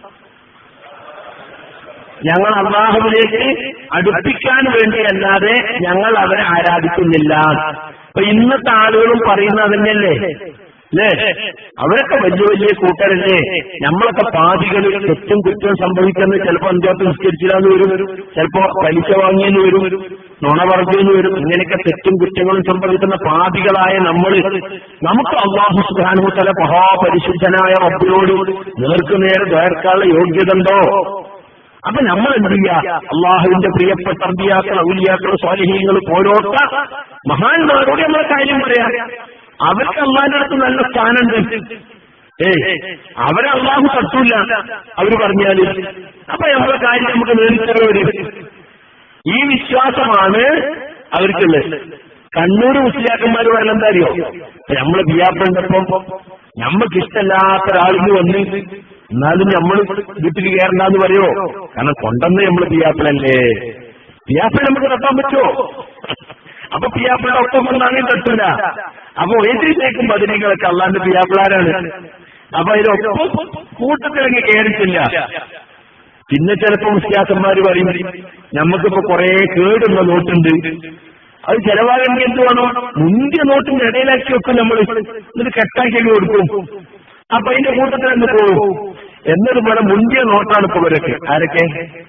ഞങ്ങൾ അള്ളാഹുവിലേക്ക് അടുപ്പിക്കാൻ വേണ്ടിയല്ലാതെ ഞങ്ങൾ അവരെ ആരാധിക്കുന്നില്ല അപ്പൊ ഇന്നത്തെ ആളുകളും പറയുന്നത് തന്നെയല്ലേ അല്ലേ അവരൊക്കെ വലിയ വലിയ കൂട്ടരല്ലേ നമ്മളൊക്കെ പാതികൾ തെറ്റും കുറ്റവും സംഭവിക്കുന്നത് ചിലപ്പോ അഞ്ചാത്ത് നിസ്കരിച്ചില്ലാന്ന് വരും ചിലപ്പോ പലിശ വാങ്ങിയെന്ന് വരും നുണ പറഞ്ഞെന്ന് വരും ഇങ്ങനെയൊക്കെ തെറ്റും കുറ്റങ്ങളും സംഭവിക്കുന്ന പാതികളായ നമ്മൾ നമുക്ക് അള്ളാഹു സുഖാനു തല മഹാപരിശുദ്ധനായ റബ്ബിനോട് നേർക്ക് നേരെ വേർക്കാനുള്ള യോഗ്യത ഉണ്ടോ അപ്പൊ നമ്മൾ എന്ത് ചെയ്യാ അള്ളാഹുവിന്റെ പ്രിയപ്പെട്ട അമ്പിയാക്കൾ ഔലിയാക്കൾ സ്വാലിഹീങ്ങൾ പോരോട്ട മഹാന്മാരോട് നമ്മളെ കാര്യം പറയാ അവർക്ക് അള്ളാഹിന്റെ അടുത്ത് നല്ല സ്ഥാനമുണ്ട് ഏയ് അവരെ അള്ളാഹു തട്ടൂല അവര് പറഞ്ഞാല് അപ്പൊ നമ്മളെ കാര്യം നമുക്ക് നേരിട്ടവര് വരും ഈ വിശ്വാസമാണ് അവർക്കുള്ളത് കണ്ണൂർ മുസ്ലിയാക്കന്മാർ പറയുന്നത് എന്താ അറിയോ നമ്മള് ബിയാപ്പുണ്ടപ്പം നമ്മക്ക് ഇഷ്ടമല്ലാത്ത ഒരാളിന് വന്ന് എന്നാലും നമ്മൾ വീട്ടിൽ കയറണ്ടെന്ന് പറയോ കാരണം കൊണ്ടെന്ന് നമ്മൾ പിയാപ്പിളല്ലേ പിയാപ്പിൾ നമുക്ക് തട്ടാൻ പറ്റുമോ അപ്പൊ പിയാപ്പിളുടെ ഒപ്പം വന്നാണെങ്കിൽ തട്ടൂല അപ്പൊ ഏതിലേക്കും ബദരികളൊക്കെ അള്ളാന്റെ പിയാപ്പിളാരാണ് അപ്പൊ ഇതിലൊപ്പം കൂട്ടത്തിലങ്ങ് കയറിച്ചില്ല പിന്നെ ചിലപ്പോ മുസ്ലിയാക്കന്മാര് പറയും നമുക്കിപ്പോ കുറെ കേടുള്ള നോട്ടുണ്ട് അത് ചെലവാകേണ്ടി എന്ത് വേണം മുന്തിയ നോട്ടിന്റെ ഇടയിലാക്കി വെക്കും നമ്മൾ എന്നിട്ട് കെട്ടാക്കി കൊടുക്കും അപ്പൊ അതിന്റെ കൂട്ടത്തിൽ തന്നെ പോകും എന്നതുപോലെ മുന്തിയ നോട്ടാണ് ഇപ്പൊ ഇവരൊക്കെ ആരൊക്കെ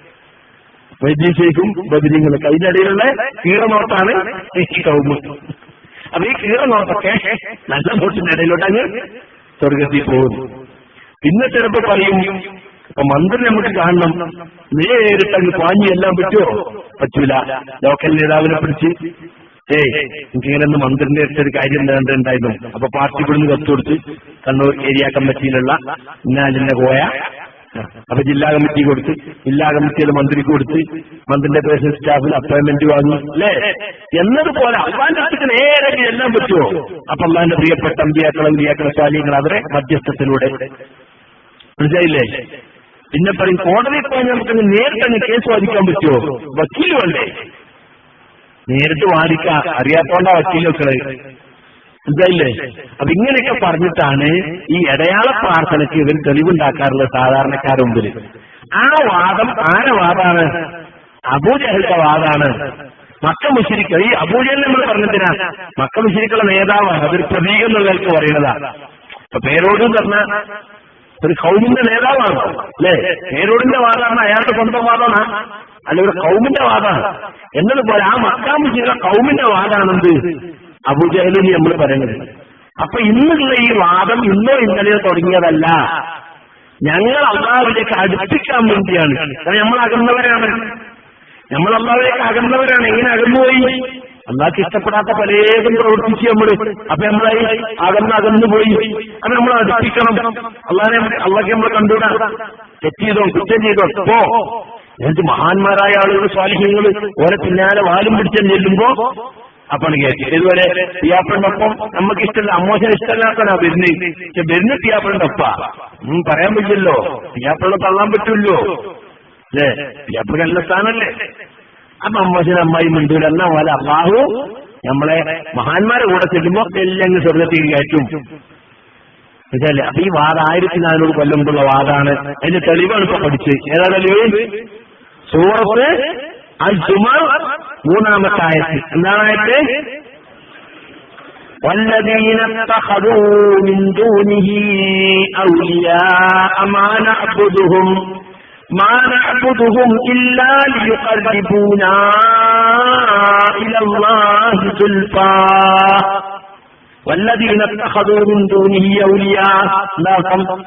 വൈദ്യശേഖും ബദിരിങ്ങളൊക്കെ അതിന്റെ ഇടയിലുള്ള കീറനോട്ടാണ് ഈ കൗമ് അപ്പൊ ഈ കീറനോട്ടൊക്കെ നല്ല നോട്ടിന്റെ ഇടയിലോട്ട് അങ്ങ് സ്വർഗത്തിൽ പോകും പിന്നെ ചിലപ്പോ പറയും അപ്പൊ മന്ത്രി നമുക്ക് കാണണം നേരിട്ട് അങ്ങ് പാഞ്ഞി എല്ലാം പറ്റുമോ പറ്റൂല ലോക്കൽ നേതാവിനെ പിടിച്ച് ഏയ് എനിക്കിങ്ങനെ ഒന്ന് മന്ത്രിന്റെ അടുത്തൊരു കാര്യം ഉണ്ടായിരുന്നു അപ്പൊ പാർട്ടി ഇവിടുന്ന് കത്ത് കൊടുത്ത് കണ്ണൂർ ഏരിയ കമ്മിറ്റിയിലുള്ള ഇന്നാലിന്റെ കോയ അപ്പൊ ജില്ലാ കമ്മിറ്റി കൊടുത്ത് ജില്ലാ കമ്മിറ്റിയിൽ മന്ത്രിക്ക് കൊടുത്ത് മന്ത്രിന്റെ പേഴ്സണൽ സ്റ്റാഫിൽ അപ്പോയിന്റ്മെന്റ് വാങ്ങി അല്ലേ എന്നതുപോലെ അള്ളാന്റെ അടുത്ത് നേരെ എല്ലാം പറ്റുമോ അപ്പൊ അള്ളാന്റെ പ്രിയപ്പെട്ട അമ്പിയാക്കൾ അമ്പിയാക്കളെ സ്വാലികൾ അവരെ മധ്യസ്ഥത്തിലൂടെ മനസ്സിലായില്ലേ പിന്നെ പറയും കോടതിയിൽ പോയി നമുക്ക് നേരിട്ട് അങ്ങ് കേസ് വാദിക്കാൻ പറ്റുമോ വക്കീൽ വേണ്ടേ നേരിട്ട് വാദിക്കാം അറിയാത്തോണ്ടാ വക്കീൽ വെക്കണത് മനസ്സിലായില്ലേ അപ്പൊ ഇങ്ങനെയൊക്കെ പറഞ്ഞിട്ടാണ് ഈ ഇടയാള പ്രാർത്ഥനയ്ക്ക് ഇവർ തെളിവുണ്ടാക്കാറുള്ളത് സാധാരണക്കാരുടെ മുമ്പിൽ ആ വാദം ആരെ വാദാണ് അബൂജഹലിന്റെ വാദാണ് മക്ക മുശിരിക്ക ഈ അബൂജഹൽ നമ്മൾ പറഞ്ഞതിനാ മക്ക മുശിരിക്കുള്ള നേതാവാണ് അതൊരു പ്രതീകം എന്നുള്ളവർക്ക് പറയുന്നതാ അപ്പൊ പേരോട് പറഞ്ഞ ഒരു കൗമിന്റെ നേതാവാണ് അല്ലേ പേരോടിന്റെ വാദമാണ് അയാളുടെ സ്വന്തം വാദമാണ് അല്ല ഒരു കൗമിന്റെ വാദമാണ് എന്നതുപോലെ ആ മക്കാമുശിയുടെ കൗമിന്റെ വാദാണെന്ത് അബുജഹലിന് നമ്മൾ പറയുന്നത് അപ്പൊ ഇന്നുള്ള ഈ വാദം ഇന്നോ ഇന്നലെയോ തുടങ്ങിയതല്ല ഞങ്ങൾ അള്ളാഹുവിലേക്ക് അടുപ്പിക്കാൻ വേണ്ടിയാണ് കാരണം നമ്മൾ അകന്നവരാണ് നമ്മൾ അള്ളാഹുവിലേക്ക് അകന്നവരാണ് എങ്ങനെ അകന്നുപോയി അള്ളാഹ്ക്ക് ഇഷ്ടപ്പെടാത്ത പലതും പ്രവർത്തിച്ച് നമ്മൾ അപ്പൊ നമ്മളായി അകന്ന് അകന്നു പോയി അത് നമ്മൾ അടുപ്പിക്കണം അള്ളാഹിനെ അള്ളാഹ്ക്ക് നമ്മൾ കണ്ടുകൂടാ തെറ്റ് ചെയ്തോ കുറ്റം ചെയ്തോ പോ എന്നിട്ട് മഹാന്മാരായ ആളുകൾ സ്വാലിഹ്യങ്ങൾ ഓരോ പിന്നാലെ വാലും പിടിച്ചു ചെല്ലുമ്പോ അപ്പാണ് കേട്ടി ഇതുവരെ പിയാപ്പിളിന്റെ ഒപ്പം നമുക്ക് ഇഷ്ടമല്ല അമ്മോശന് ഇഷ്ടമല്ലാത്തനാ ബെരുന്ന് പക്ഷെ ബെരുന്ന് പിയാപ്പിളിന്റെ ഒപ്പ ഉം പറയാൻ പറ്റില്ലല്ലോ പിയാപ്പിളിനെ തള്ളാൻ പറ്റില്ലോ അല്ലേ അപ്പൊ നല്ല സ്ഥാനല്ലേ അപ്പൊ അമ്മച്ചൻ അമ്മായി മിണ്ടൂല എന്ന പോലെ അള്ളാഹു നമ്മളെ മഹാന്മാരെ കൂടെ ചെല്ലുമ്പോ എല്ലാം സ്വർഗത്തിൽ കയറ്റും മനസ്സിലല്ലേ അപ്പൊ ഈ വാദം ആയിരത്തി നാനൂറ് കൊല്ലം മുമ്പുള്ള വാദമാണ് അതിന്റെ തെളിവാണ് ഇപ്പൊ പഠിച്ച് ഏതാ തെളിവ് സൂറത്ത് അൽ ജുമർ മൂന്നാമത്തെ ആയത്ത് എന്താണ് ആയത്ത് والذين اتخذوا من دونه أولياء ما نعبدهم ما نعبدهم إلا ليقربونا إلى الله زلفى والذين اتخذوا من دونه أولياء لا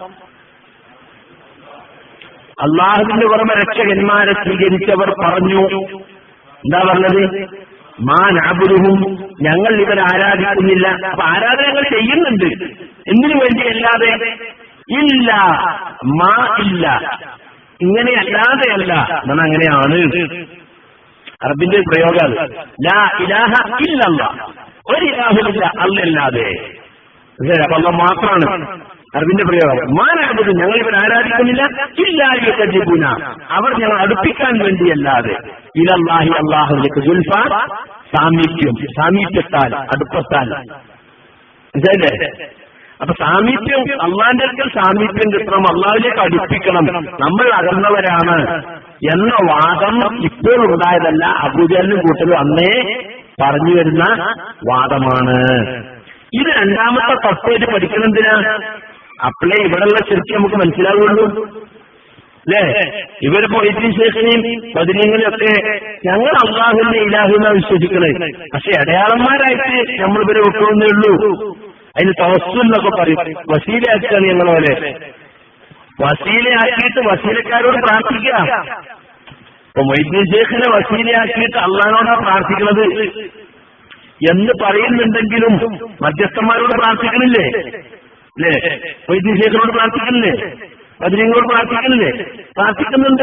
അള്ളാഹുവിന്റെ പുറമെ രക്ഷകന്മാരെ സ്വീകരിച്ചവർ പറഞ്ഞു എന്താ പറഞ്ഞത് മാ നാബുരുഹും ഞങ്ങൾ ഇവരെ ആരാധിക്കുന്നില്ല അപ്പൊ ആരാധനകൾ ചെയ്യുന്നുണ്ട് എന്തിനു വേണ്ടി അല്ലാതെ ഇല്ല മാ ഇല്ല ഇങ്ങനെ അല്ലാതെയല്ല എന്നാണ് അങ്ങനെയാണ് അറബിന്റെ പ്രയോഗം അത്. ലാ ഇലാഹ ഇല്ലല്ല ഒരു ഇലാഹുമില്ല അല്ലല്ലാതെ മനസ്സിലായോ? അപ്പൊ അല്ല മാത്രമാണ് അറബിന്റെ പ്രയോഗം മാനാകുന്നത് ഞങ്ങൾ ഇവർ ആരാധിക്കുന്നില്ല ഇല്ലായ്മ അവർ ഞങ്ങൾ അടുപ്പിക്കാൻ വേണ്ടിയല്ലാതെ ഇലല്ലാഹി അള്ളാഹുലേക്ക് സുൽഫ സാമീപ്യം സാമീപ്യത്താൽ അടുപ്പത്താൽ മനസ്സിലായില്ലേ അപ്പൊ സാമീപ്യം അള്ളാന്റെ അടുക്കൽ സാമീപ്യം കിട്ടണം അള്ളാഹിലേക്ക് അടുപ്പിക്കണം നമ്മൾ അകന്നവരാണ് എന്ന വാദം ഇപ്പോൾ ഉണ്ടായതല്ല അബൂജലിനും കൂട്ടരും അന്നേ പറഞ്ഞു വരുന്ന വാദമാണ് ഇത് രണ്ടാമത്തെ തത്വമായിട്ട് പഠിക്കണെന്തിനാ അപ്പോഴേ ഇവിടെയുള്ള ശരിക്കും നമുക്ക് മനസ്സിലാവുള്ളൂ അല്ലേ ഇവര് മൊയ്തീൻ ശേഖനെയും ബദിനീങ്ങളെയും ഒക്കെ ഞങ്ങൾ അള്ളാഹുവിന്റെ ഇലാഹുന്ന വിശ്വസിക്കണേ പക്ഷെ അടയാളന്മാരായിട്ട് നമ്മൾ ഇവരെ ഉൾക്കൊള്ളുന്നേ ഉള്ളൂ അതിന് തവസ്സു എന്നൊക്കെ പറയും വസീലയാക്കുകയാണ് ഞങ്ങൾ പോലെ വസീലയാക്കിയിട്ട് വസീലക്കാരോട് പ്രാർത്ഥിക്കുക ഇപ്പൊ മൊയ്തീൻ ശേഖനെ വസീലയാക്കിയിട്ട് അള്ളഹാനോടാ പ്രാർത്ഥിക്കുന്നത് എന്ന് പറയുന്നുണ്ടെങ്കിലും മധ്യസ്ഥന്മാരോട് പ്രാർത്ഥിക്കണില്ലേ അല്ലേ മൊയ്തീൻ ശേഖനോട് പ്രാർത്ഥിക്കണില്ലേ ബദിനീങ്ങളോട് പ്രാർത്ഥിക്കണില്ലേ പ്രാർത്ഥിക്കുന്നുണ്ട്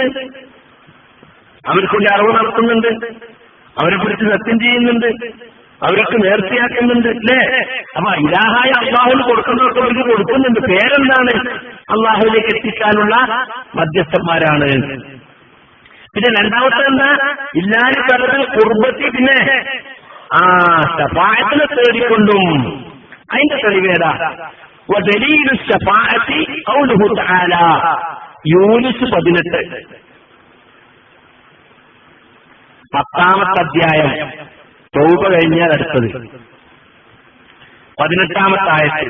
അവർക്കുള്ള അറിവ് നടത്തുന്നുണ്ട് അവരെ കുറിച്ച് സത്യം ചെയ്യുന്നുണ്ട് അവരൊക്കെ നേർച്ചയാക്കുന്നുണ്ട് അല്ലേ അപ്പൊ ഇലാഹായ അള്ളാഹുവിന് കൊടുക്കുന്നവർക്ക് അവർക്ക് കൊടുക്കുന്നുണ്ട് പേരെന്താണ് അള്ളാഹുവിലേക്ക് എത്തിക്കാനുള്ള മധ്യസ്ഥന്മാരാണ് പിന്നെ രണ്ടാമത്തെ എന്താ ഇല്ലാതെ തലത്തിൽ കുർബത്തി പിന്നെ ആ ശഫായത്തിനെ തേടിക്കൊണ്ടും അതിന്റെ തെളിവേതാ ودليل الشفاعة قوله تعالى യൂനിസ് പതിനെട്ട് പത്താമത്തെ അധ്യായം ചൊവ്വ കഴിഞ്ഞാൽ അടുത്തത് പതിനെട്ടാമത്തെ ആയത്ത്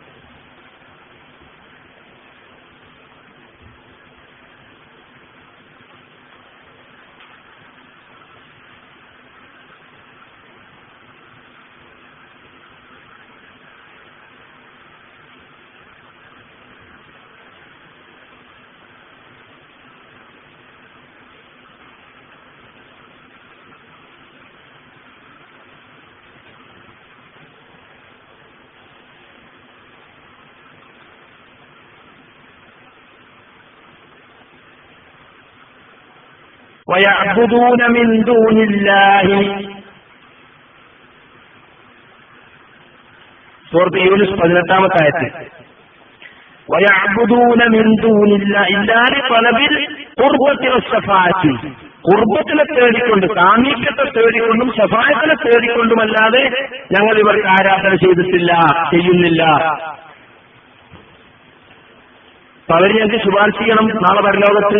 ويعبدون من دون الله സൂറത്ത് യൂനിസ് പതിനെട്ടാമത്തെ ആയത്ത് ويعبدون من دون الله إلا لطلب القربة والشفاعة കുർബത്തിനെ തേടിക്കൊണ്ട് സാമീപ്യത്തെ തേടിക്കൊണ്ടും ശഫായത്തിനെ തേടിക്കൊണ്ടുമല്ലാതെ ഞങ്ങൾ ഇവർക്ക് ആരാധന ചെയ്തിട്ടില്ല ചെയ്യുന്നില്ല അപ്പൊ അവര് ഞങ്ങൾക്ക് ശുപാർശ ചെയ്യണം നാളെ പരലോകത്ത്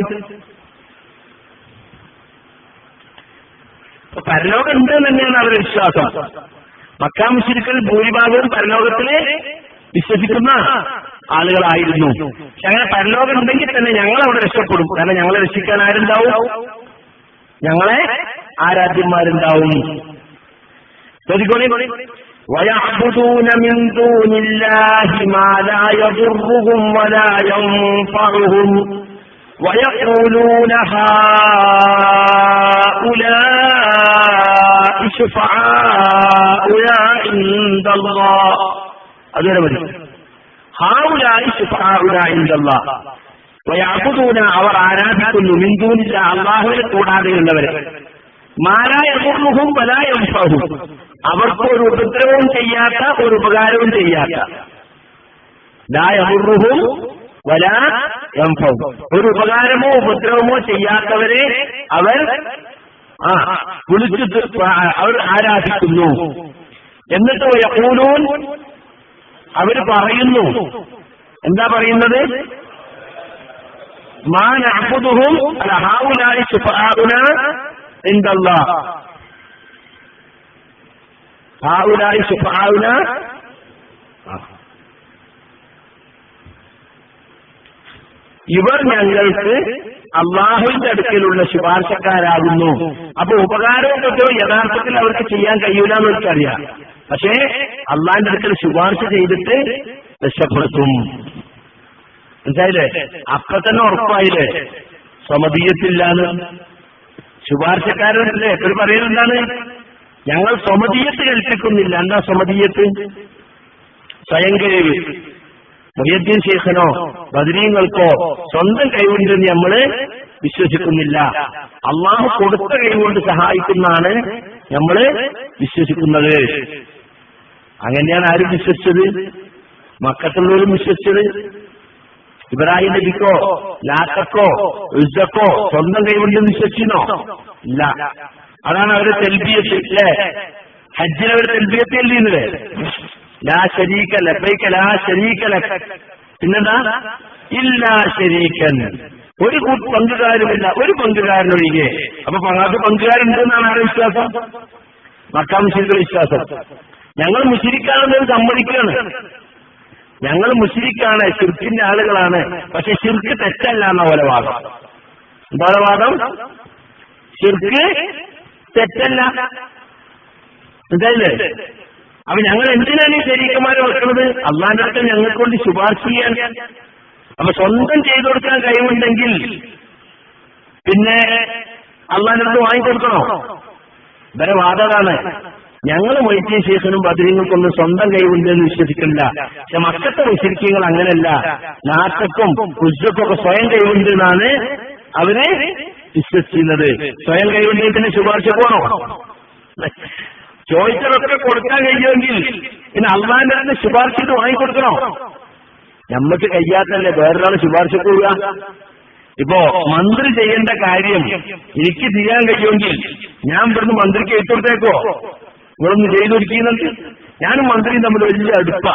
അപ്പൊ പരലോകം ഉണ്ട് എന്ന് തന്നെയാണ് അവരുടെ വിശ്വാസം മക്കാമുശിരിക്കൽ ഭൂരിഭാഗവും പരലോകത്തില് വിശ്വസിക്കുന്ന ആളുകളായിരുന്നു പക്ഷെ അങ്ങനെ പരലോകം ഉണ്ടെങ്കിൽ തന്നെ ഞങ്ങൾ അവിടെ രക്ഷപ്പെടും കാരണം ഞങ്ങളെ രക്ഷിക്കാൻ ആരുണ്ടാവും ഞങ്ങളെ ആരാധ്യന്മാരുണ്ടാവും ചോദിക്കോണി ويعبدون من دون الله ما لا يضرهم ولا ينفعهم ويقولون هؤلاء شفعاؤنا عند الله അതുവരെ മതി ഹാവുലായി ശുഫാഉന ഇൻദല്ലാ വയഅബുദൂന അവർ ആരാധിക്കുന്നു മിന്ദൂനില്ല അള്ളാഹുവിനെ കൂടാതെയുള്ളവരെ മാലായഹും വലായംഫഹും അവർക്ക് ഒരു ഉപദ്രവവും ചെയ്യാത്ത ഒരു ഉപകാരവും ചെയ്യാത്ത ലായഹുറുഹും വല യംഫൗ ഒരു ഉപകാരമോ ഉപദ്രവമോ ചെയ്യാത്തവരെ അവർ ആ വിളിച്ചു തി- അവർ ആരാധിക്കുന്നു എന്നിട്ട് യഖൂലൂൻ അവർ പറയുന്നു എന്താ പറയുന്നത് മാ നഅബുദുഹും അല ഹൗലായി ശുഫാഉന ഇൻദല്ലാഹ് ഹൗലായി ശുഫാഉന ഇവർ ഞങ്ങൾക്ക് അള്ളാഹുവിന്റെ അടുക്കലുള്ള ശുപാർശക്കാരാകുന്നു അപ്പൊ ഉപകാരവും കുറ്റവും യഥാർത്ഥത്തിൽ അവർക്ക് ചെയ്യാൻ കഴിയൂല എന്ന് അവർക്കറിയാം പക്ഷേ അള്ളാഹിന്റെ അടുക്കൽ ശുപാർശ ചെയ്തിട്ട് രക്ഷപ്പെടുത്തും മനസ്സിലായില്ലേ അപ്പൊ തന്നെ ഉറപ്പായില്ലേ സമതീയത്തില്ലാന്ന് ശുപാർശക്കാരനല്ലേ എപ്പോഴും പറയുന്നത് എന്താണ് ഞങ്ങൾ സമതീയത്ത് കൽപ്പിക്കുന്നില്ല എന്താ സമതീയത്ത് സ്വയം കഴിവ് മൊയ്യദ്ദീൻ ശേഖനോ ബദരീങ്ങൾക്കോ സ്വന്തം കൈകൊണ്ടെന്ന് നമ്മള് വിശ്വസിക്കുന്നില്ല അള്ളാഹു കൊടുത്ത കൈകൊണ്ട് സഹായിക്കുന്നതാണ് നമ്മള് വിശ്വസിക്കുന്നത് അങ്ങനെയാണ് ആരും വിശ്വസിച്ചത് മക്കത്തുള്ളവരും വിശ്വസിച്ചത് ഇബ്രാഹിം നബിക്കോ ലാത്തക്കോ ഉസ്സക്കോ സ്വന്തം കൈകൊണ്ട് വിശ്വസിച്ചിനോ ഇല്ല അതാണ് അവര് തെൽബിയത്ത് അല്ലേ ഹജ്ജിന് അവർ തെൽബിയത്ത് എല്ലിയുന്നത് ലാ ശരീക ലബൈക ലാ ശരീക ലക പിന്നെന്താ ഇല്ലാ ശരീക്കൻ ഒരു കൂ- പങ്കുകാരുമില്ല ഒരു പങ്കുകാരനൊഴികെ അപ്പൊ പങ്ങാക്ക് പങ്കുകാരുണ്ടെന്നാണ് ആരുടെ വിശ്വാസം മക്കാ മുസ്ലിങ്ങളുടെ വിശ്വാസം ഞങ്ങൾ മുഷിരിക്കാണെന്ന് സമ്മതിക്കുകയാണ് ഞങ്ങൾ മുഷിരിക്കാണ് ശിർക്കിന്റെ ആളുകളാണ് പക്ഷെ ശിർക്ക് തെറ്റല്ല എന്ന പോലെ വാദം എന്താ പോലെ വാദം ശിർക്ക് തെറ്റല്ല എന്തായാലേ അപ്പൊ ഞങ്ങൾ എന്തിനാണ് ഈ ശരീരന്മാരെ വെക്കുന്നത് അള്ളാന്റെ അടുത്ത് ഞങ്ങൾക്ക് കൊണ്ട് ശുപാർശ ചെയ്യാൻ അപ്പൊ സ്വന്തം ചെയ്തു കൊടുക്കാൻ കഴിവുണ്ടെങ്കിൽ പിന്നെ അള്ളാന്റെ അടുത്ത് വാങ്ങിക്കൊടുക്കണോ ഇവരെ വാദമാണ് ഞങ്ങൾ മൊയ്റ്റിയ ശേഷനും ബദരീങ്ങൾക്കൊന്നും സ്വന്തം കൈവുണ്ടെന്ന് വിശ്വസിക്കില്ല പക്ഷെ മക്കത്തെ മുസ്ലിങ്ങൾ അങ്ങനെയല്ല നാട്ടക്കും ഉജ്ജക്കും ഒക്കെ സ്വയം കൈവുണ്ട് എന്നാണ് അവര് വിശ്വസിക്കുന്നത് സ്വയം കൈവുണ്ടെങ്കിൽ പിന്നെ ശുപാർശ പോണോ ചോദിച്ചതൊക്കെ കൊടുക്കാൻ കഴിയുമെങ്കിൽ പിന്നെ അള്ളാന്റെ അടുത്ത് ശുപാർശ ചെയ്ത് വാങ്ങിക്കൊടുക്കണോ നമ്മക്ക് കഴിയാത്തല്ലേ വേറൊരാൾ ശുപാർശ കൂടുക ഇപ്പോ മന്ത്രി ചെയ്യേണ്ട കാര്യം എനിക്ക് ചെയ്യാൻ കഴിയുമെങ്കിൽ ഞാൻ ഇവിടുന്ന് മന്ത്രിക്ക് ഏറ്റെടുത്തേക്കോ ഇവിടുന്ന് ചെയ്തൊരുക്കുന്നുണ്ട് ഞാനും മന്ത്രിയും തമ്മിൽ വലിയ അടുപ്പാ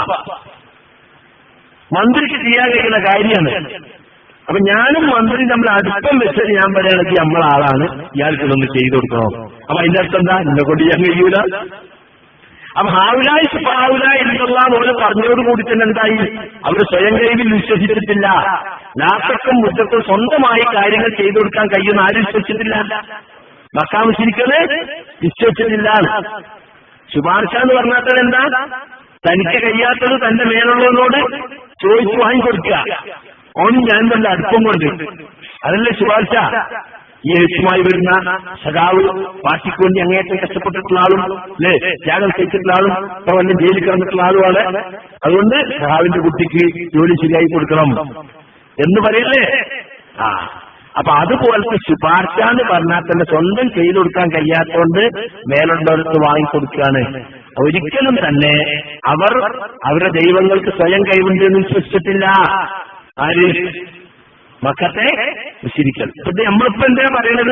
മന്ത്രിക്ക് ചെയ്യാൻ കഴിയുന്ന കാര്യമാണ് അപ്പൊ ഞാനും മന്ത്രിയും തമ്മിൽ അടുപ്പം വെച്ചത് ഞാൻ പറയുകയാണെങ്കിൽ നമ്മളാളാണ് ഇയാൾക്ക് ഇതൊന്ന് ചെയ്തു കൊടുക്കണം അപ്പൊ അതിന്റെ അർത്ഥം എന്താ എന്നെ കൊണ്ട് ചെയ്യാൻ കഴിയൂല അപ്പൊ ഹാവുലായി ഹാവുലായി എന്നുള്ള പോലെ പറഞ്ഞോട് കൂടി തന്നെ എന്തായി അവർ സ്വയം കഴിവിൽ വിശ്വസിച്ചിട്ടില്ല ലാത്തക്കും മുറ്റത്തും സ്വന്തമായി കാര്യങ്ങൾ ചെയ്തു കൊടുക്കാൻ കഴിയുന്ന ആരും വിശ്വസിച്ചിട്ടില്ല മക്കാം ശരിക്കത് വിശ്വസിച്ചിട്ടില്ല ശുപാർശ എന്ന് പറഞ്ഞാൽ തന്നെ എന്താ തനിക്ക് കഴിയാത്തത് തന്റെ മേലുള്ളവനോട് ചോദിച്ചു വാങ്ങിക്കൊടുക്കുക ഓനും ഞാൻ തന്നെ അടുപ്പം കൊണ്ട് അതല്ലേ ശുപാർശ ഈ എഴുത്തുമായി വരുന്ന സഖാവ് പാർട്ടിക്ക് വേണ്ടി അങ്ങേറ്റം കഷ്ടപ്പെട്ടിട്ടുള്ള ആളും അല്ലേ ത്യാഗം സഹിച്ചിട്ടുള്ള ആളും ഇപ്പൊ വല്ല ജയിലിൽ കിടന്നിട്ടുള്ള ആളുമാണ് അതുകൊണ്ട് സഖാവിന്റെ കുട്ടിക്ക് ജോലി ശരിയായി കൊടുക്കണം എന്ന് പറയല്ലേ ആ അപ്പൊ അതുപോലത്തെ ശുപാർശ എന്ന് പറഞ്ഞാൽ തന്നെ സ്വന്തം ചെയ്തു കൊടുക്കാൻ കഴിയാത്തതുകൊണ്ട് മേലുള്ളവർക്ക് വാങ്ങിക്കൊടുക്കുകയാണ് ഒരിക്കലും തന്നെ അവർ അവരുടെ ദൈവങ്ങൾക്ക് സ്വയം കൈകൊണ്ട് എന്ന് വിശ്വസിച്ചിട്ടില്ല ആര് മക്കത്തെ വിശ്വസിക്കൽ ഇപ്പൊ നമ്മളിപ്പോ എന്താ പറയണത്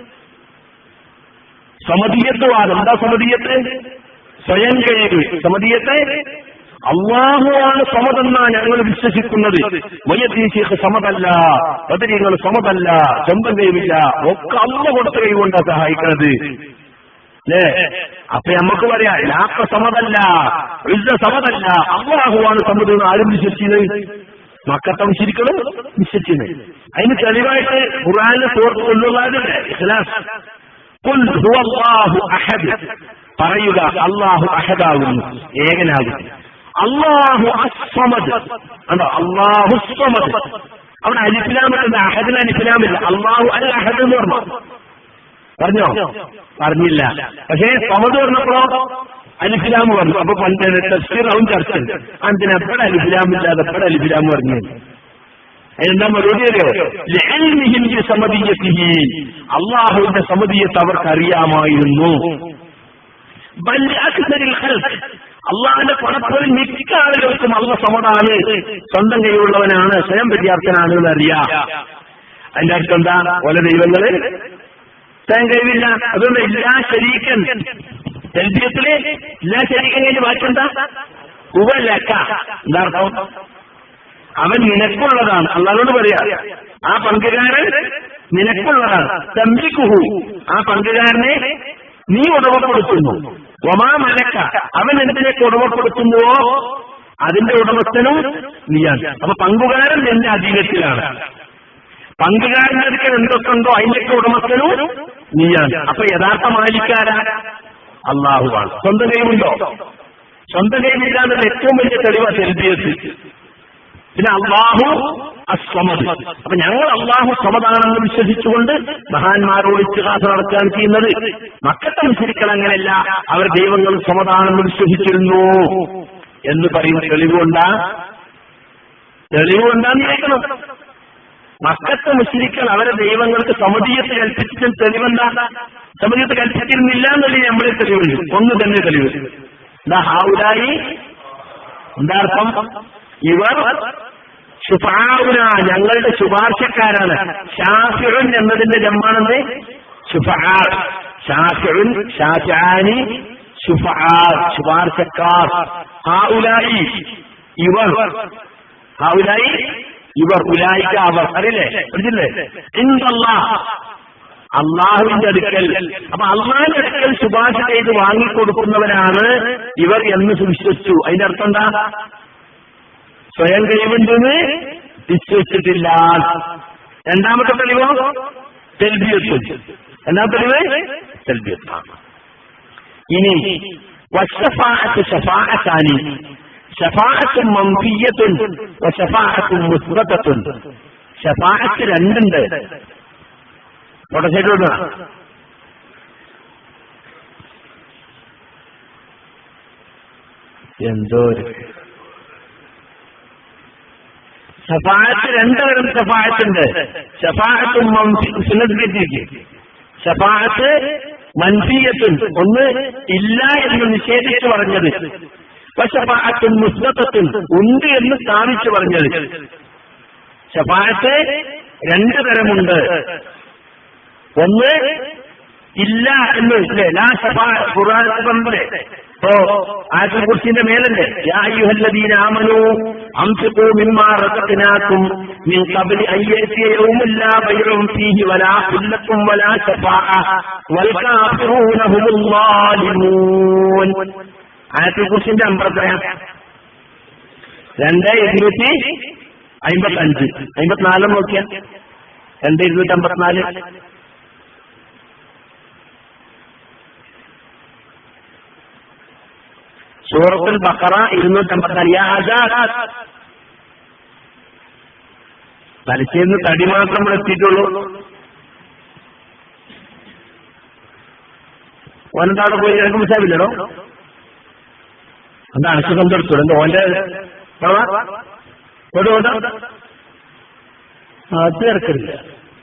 സമതീയത്ത് വാദം എന്താ സമതീയത്ത് സ്വയം കഴിവ് സമതീയത്തെ അള്ളാഹുവാണ് സമതെന്നാ ഞങ്ങൾ വിശ്വസിക്കുന്നത് മൊയ്യത്തീശിക്ക് സമതല്ല ബദരീങ്ങൾ സമതല്ല സ്വന്തം കഴിവില്ല ഒക്കെ അമ്മ കൊടുത്ത കൈകൊണ്ടാ സഹായിക്കണത് അല്ലേ അപ്പൊ നമുക്ക് പറയാ ലാക്ക സമതല്ല യുദ്ധ സമതല്ല അള്ളാഹുവാണ് സമതെന്ന് ആരും വിശ്വസിച്ചത് മക്കത്തം ശരിക്കണം വിശ്വസിച്ചത് അതിന് തെളിവായിട്ട് ഖുറാനിലെ സുഹൃത്ത് കൊല്ലുള്ളതുണ്ട് ഇഖ്ലാസ് ഖുൽ ഹുവല്ലാഹു അഹദ് പറയുക അള്ളാഹു അഹദാകുന്നു ഏകനാകുന്നു അള്ളാഹു അസ്വമദ് ഉണ്ടോ അള്ളാഹു സ്വമദ് അവിടെ അലിഫിലാമില്ല അഹദിന് അലിഫിലാമില്ല അള്ളാഹു അൽ അഹദ് എന്ന് പറഞ്ഞു പറഞ്ഞോ പറഞ്ഞില്ല പക്ഷേ സമത് പറഞ്ഞപ്പോഴോ അലിഫിലാം പറഞ്ഞു അപ്പൊ പണ്ട് തസ്കീറാവും ചർച്ച അതിന് എപ്പോഴും അലിഫിലാമില്ലാതെ എപ്പോഴും അലിഫിലാം പറഞ്ഞു എന്താ മറുപടി അറിയോ ലഅൽമിഹിന്റെ സമതീയത്തിഹി അള്ളാഹുവിന്റെ സമതീയത്ത് അവർക്ക് അറിയാമായിരുന്നു ബൽ അക്സരിൽ ഖൽഖ് അള്ളാഹിന്റെ പടപ്പുകളിൽ മിക്ക ആളുകൾക്കും അള്ള സമതാണ് സ്വന്തം കൈയുള്ളവനാണ് സ്വയം പര്യാപ്തനാണ് എന്നറിയാം അതിന്റെ അർത്ഥം എന്താ ഓല ദൈവങ്ങള് സ്വയം കഴിവില്ല അതുകൊണ്ട് എല്ലാ ശരീക്കൻ തെൽബിയത്തില് എല്ലാ ശരീക്കൻ കഴിഞ്ഞ് ബാക്കിയെന്താ ഉവലക്ക എന്താ അർത്ഥം അവൻ നിനക്കുള്ളതാണ് അള്ളാഹോട് പറയാ ആ പങ്കുകാരൻ നിനക്കുള്ളതാണ് തമ്പിക്കുഹു ആ പങ്കുകാരനെ നീ ഉടമപ്പെടുത്തുന്നു ഒമാ മലക്ക അവൻ എന്തിനൊക്കെ ഉടമപ്പെടുത്തുന്നുവോ അതിന്റെ ഉടമസ്ഥനും നീയാണ് അപ്പൊ പങ്കുകാരൻ നിന്റെ അധീനത്തിലാണ് പങ്കുകാരന്റെ അടുക്കൽ എന്തൊക്കെ ഉണ്ടോ അതിന്റെയൊക്കെ ഉടമസ്ഥനും നീയാണ് അപ്പൊ യഥാർത്ഥ മാലിക്കാരാ അള്ളാഹുവാണ് സ്വന്തം കൈവുണ്ടോ സ്വന്തം കൈവില്ലാതെ ഏറ്റവും വലിയ തെളിവാ തെൽബിയത്ത് പിന്നെ അള്ളാഹു അസ്വമത് അപ്പൊ ഞങ്ങൾ അള്ളാഹു സമതാണെന്ന് വിശ്വസിച്ചുകൊണ്ട് മഹാന്മാരോട് ഇത്തിഹാസ നടക്കുകയാണ് ചെയ്യുന്നത് മക്കത്തെ മുസ്ലിക്കൾ അങ്ങനെയല്ല അവർ ദൈവങ്ങൾ സമതാണെന്ന് വിശ്വസിച്ചിരുന്നു എന്ന് പറയുന്ന തെളിവുകൊണ്ടാ തെളിവുകൊണ്ടാന്ന് കേൾക്കണം മക്കത്തെ മുസ്ലിക്കൾ അവരെ ദൈവങ്ങൾക്ക് സമതീയത്ത് കൽപ്പിച്ചിട്ട് തെളിവെന്താ സമതീയത്ത് കൽപ്പിച്ചിരുന്നില്ല എന്നല്ലേ നമ്മളെ തെളിവുണ്ട് ഒന്ന് തന്നെ തെളിവ് എന്താ ഹാവുലായി എന്താ അർത്ഥം ഇവർ ശുഫാവുന ഞങ്ങളുടെ ശുപാർശക്കാരാണ് ഷാഫിറുൻ എന്നതിന്റെ ജമ്മാണെന്ന് ശുഫാ ഷാഫിറുൻ ഷാഫാനി ശുഫാ ശുപാർശക്കാർ ഹാവുലായി ഇവർ ഹാവുലായി ഇവർ ഉലായിക്ക അവർ അറിയില്ലേ പഠിച്ചില്ലേ ഇന്തല്ലാ അള്ളാഹുവിന്റെ അടുക്കൽ അപ്പൊ അള്ളാഹിന്റെ അടുക്കൽ ശുപാർശ ചെയ്ത് വാങ്ങിക്കൊടുക്കുന്നവരാണ് ഇവർ എന്ന് വിശ്വസിച്ചു അതിന്റെ അർത്ഥം എന്താ സ്വയം കഴിവുണ്ടെന്ന് വിശ്വസിച്ചിട്ടില്ല രണ്ടാമത്തെ തെളിവോ തെൽബിയത്ത് രണ്ടാമത്തെ തെളിവ് തെൽബിയത്താണ് ഇനി വശഫാഅത്ത് ഷഫാഅത്താനി ഷഫാഅത്തും മംഫിയത്തുൻ വശഫാഅത്തും മുസ്ബത്തത്തുൻ ഷഫാഅത്ത് രണ്ടുണ്ട് ഫോട്ടോ സൈഡ് വിടുക എന്തോ ഒരു ഷഫായത്ത് രണ്ട് തരം ഷഫായത്തുണ്ട് ഷഫായത്തും സുനദ്ഗതിക്ക് ഷഫായത്ത് മൻഫിയത്തും ഒന്ന് ഇല്ല എന്ന് നിഷേധിച്ചു പറഞ്ഞത് ഷഫായത്തും മുസ്ബത്തും ഉണ്ട് എന്ന് സ്ഥാപിച്ചു പറഞ്ഞത് ഷഫായത്ത് രണ്ട് തരമുണ്ട് ഒന്ന് ഇല്ല എന്ന് ഇല്ലേ ലാ ഷഫാ ഖുർആൻ പറഞ്ഞില്ലേ ഇപ്പോ ആയത്തുൽ കുർസിന്റെ മേലല്ലേ യാ അയ്യുഹല്ലദീന ആമനു അംഫിഖൂ മിമ്മാ റസഖനാകും മിൻ ഖബ്ലി അൻ യഅതിയ യൗമുൻ ലാ ബൈഉൻ ഫീഹി വലാ ഖുല്ലത്തും വലാ ശഫാഅ വൽ കാഫിറൂന ഹുമുൽ ളാലിമൂൻ ആയത്തുൽ കുർസിന്റെ നമ്പർ എത്രയാ രണ്ട് ഇരുന്നൂറ്റി അമ്പത്തഞ്ച് അമ്പത്തിനാലും നോക്കിയാ രണ്ട് ഇരുന്നൂറ്റി അമ്പത്തിനാല് സൂറത്തുൽ ബക്കറ ഇരുന്നൂറ്റി അമ്പത്തിനാല് യാ ആസാദ് തലച്ചേന്ന് തടി മാത്രം ഇവിടെ എത്തിയിട്ടുള്ളൂ ഓനെന്താ പോയി എനിക്ക് മനസ്സിലാവില്ലടോ എന്താ അസുഖം തൊടുത്തു എന്താ ഓന്റെ അത് ഇറക്കില്ല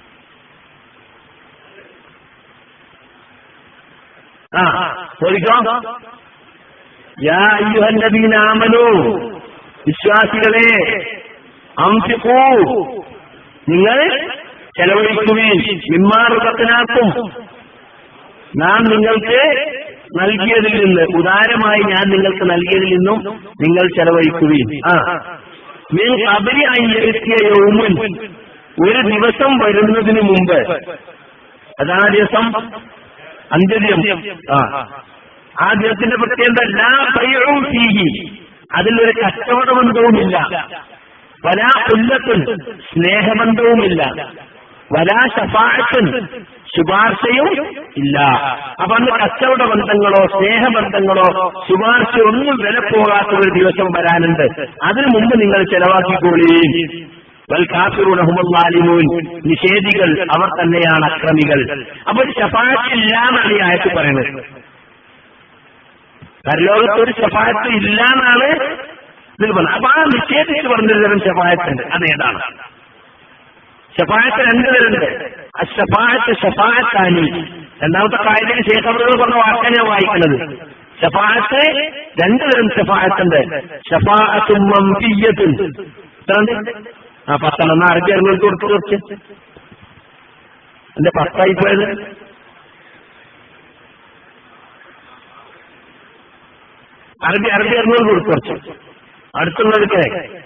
ആ ചോദിക്കോ യാ അയ്യുഹല്ലദീന ആമനു വിശ്വാസികളെ അംഫിഖൂ നിങ്ങൾ ചെലവഴിക്കുവിൻ മിമ്മാറുകത്തിനാക്കും നാം നിങ്ങൾക്ക് നൽകിയതിൽ നിന്ന് ഉദാരമായി ഞാൻ നിങ്ങൾക്ക് നൽകിയതിൽ നിന്നും നിങ്ങൾ ചെലവഴിക്കുവിൻ ആ മീൻ കബരി അയ്യെത്തിയ യൗമുൻ ഒരു ദിവസം വരുന്നതിന് മുമ്പ് അതാണ് ആ ദിവസം അന്ത്യദിനം ആ ആ ദിവസത്തിന്റെ പ്രത്യേകത എല്ലാ ബൈഉം ഫീഹി അതിലൊരു കച്ചവടബന്ധവുമില്ല വലാ ഉല്ലത്തുൻ സ്നേഹബന്ധവുമില്ല വലാ ഷഫാഅത്തുൻ ശുപാർശയും ഇല്ല അപ്പൊ അന്ന് കച്ചവട ബന്ധങ്ങളോ സ്നേഹബന്ധങ്ങളോ ശുപാർശ ഒന്നും വില പോകാത്ത ഒരു ദിവസം വരാനുണ്ട് അതിനു മുമ്പ് നിങ്ങൾ ചെലവാക്കിക്കോളീ വൽ കാഫിറൂന ഹുമുൽ ളാലിമൂൻ നിഷേധികൾ അവർ തന്നെയാണ് അക്രമികൾ അപ്പോൾ ഷഫാഅത്ത് ഇല്ല എന്നാണ് ഈ ആയത്ത് പറയുന്നത് പരലോകത്ത് ഒരു ഷഫായത്ത് ഇല്ല എന്നാണ് ഇതിൽ പറഞ്ഞത് അപ്പൊ ആ നിഷേധിച്ച് പറഞ്ഞൊരു തരം ഷഫായത്തുണ്ട് അത് ഏതാണ് ഷഫായത്ത് രണ്ട് തരമുണ്ട് ഷഫായത്ത് ഷഫായത്താനി രണ്ടാമത്തെ കായലിൽ ശേഖറുകൾ പറഞ്ഞ വാക്കാണ് ഞാൻ വായിക്കുന്നത് ഷഫാഅത്ത് രണ്ടു തരം ഷഫാഅത്തുണ്ട് ഷഫാഅത്തും മംഫിയ്യത്തും എത്രയുണ്ട് ആ പത്തെണ്ണം അറബി അറിഞ്ഞു കൊടുത്തു കുറച്ച് എന്റെ പത്തായി പോയത് അറബി അറബി അറിഞ്ഞു കൊടുത്തു കുറച്ച് അടുത്തുള്ളവർക്ക്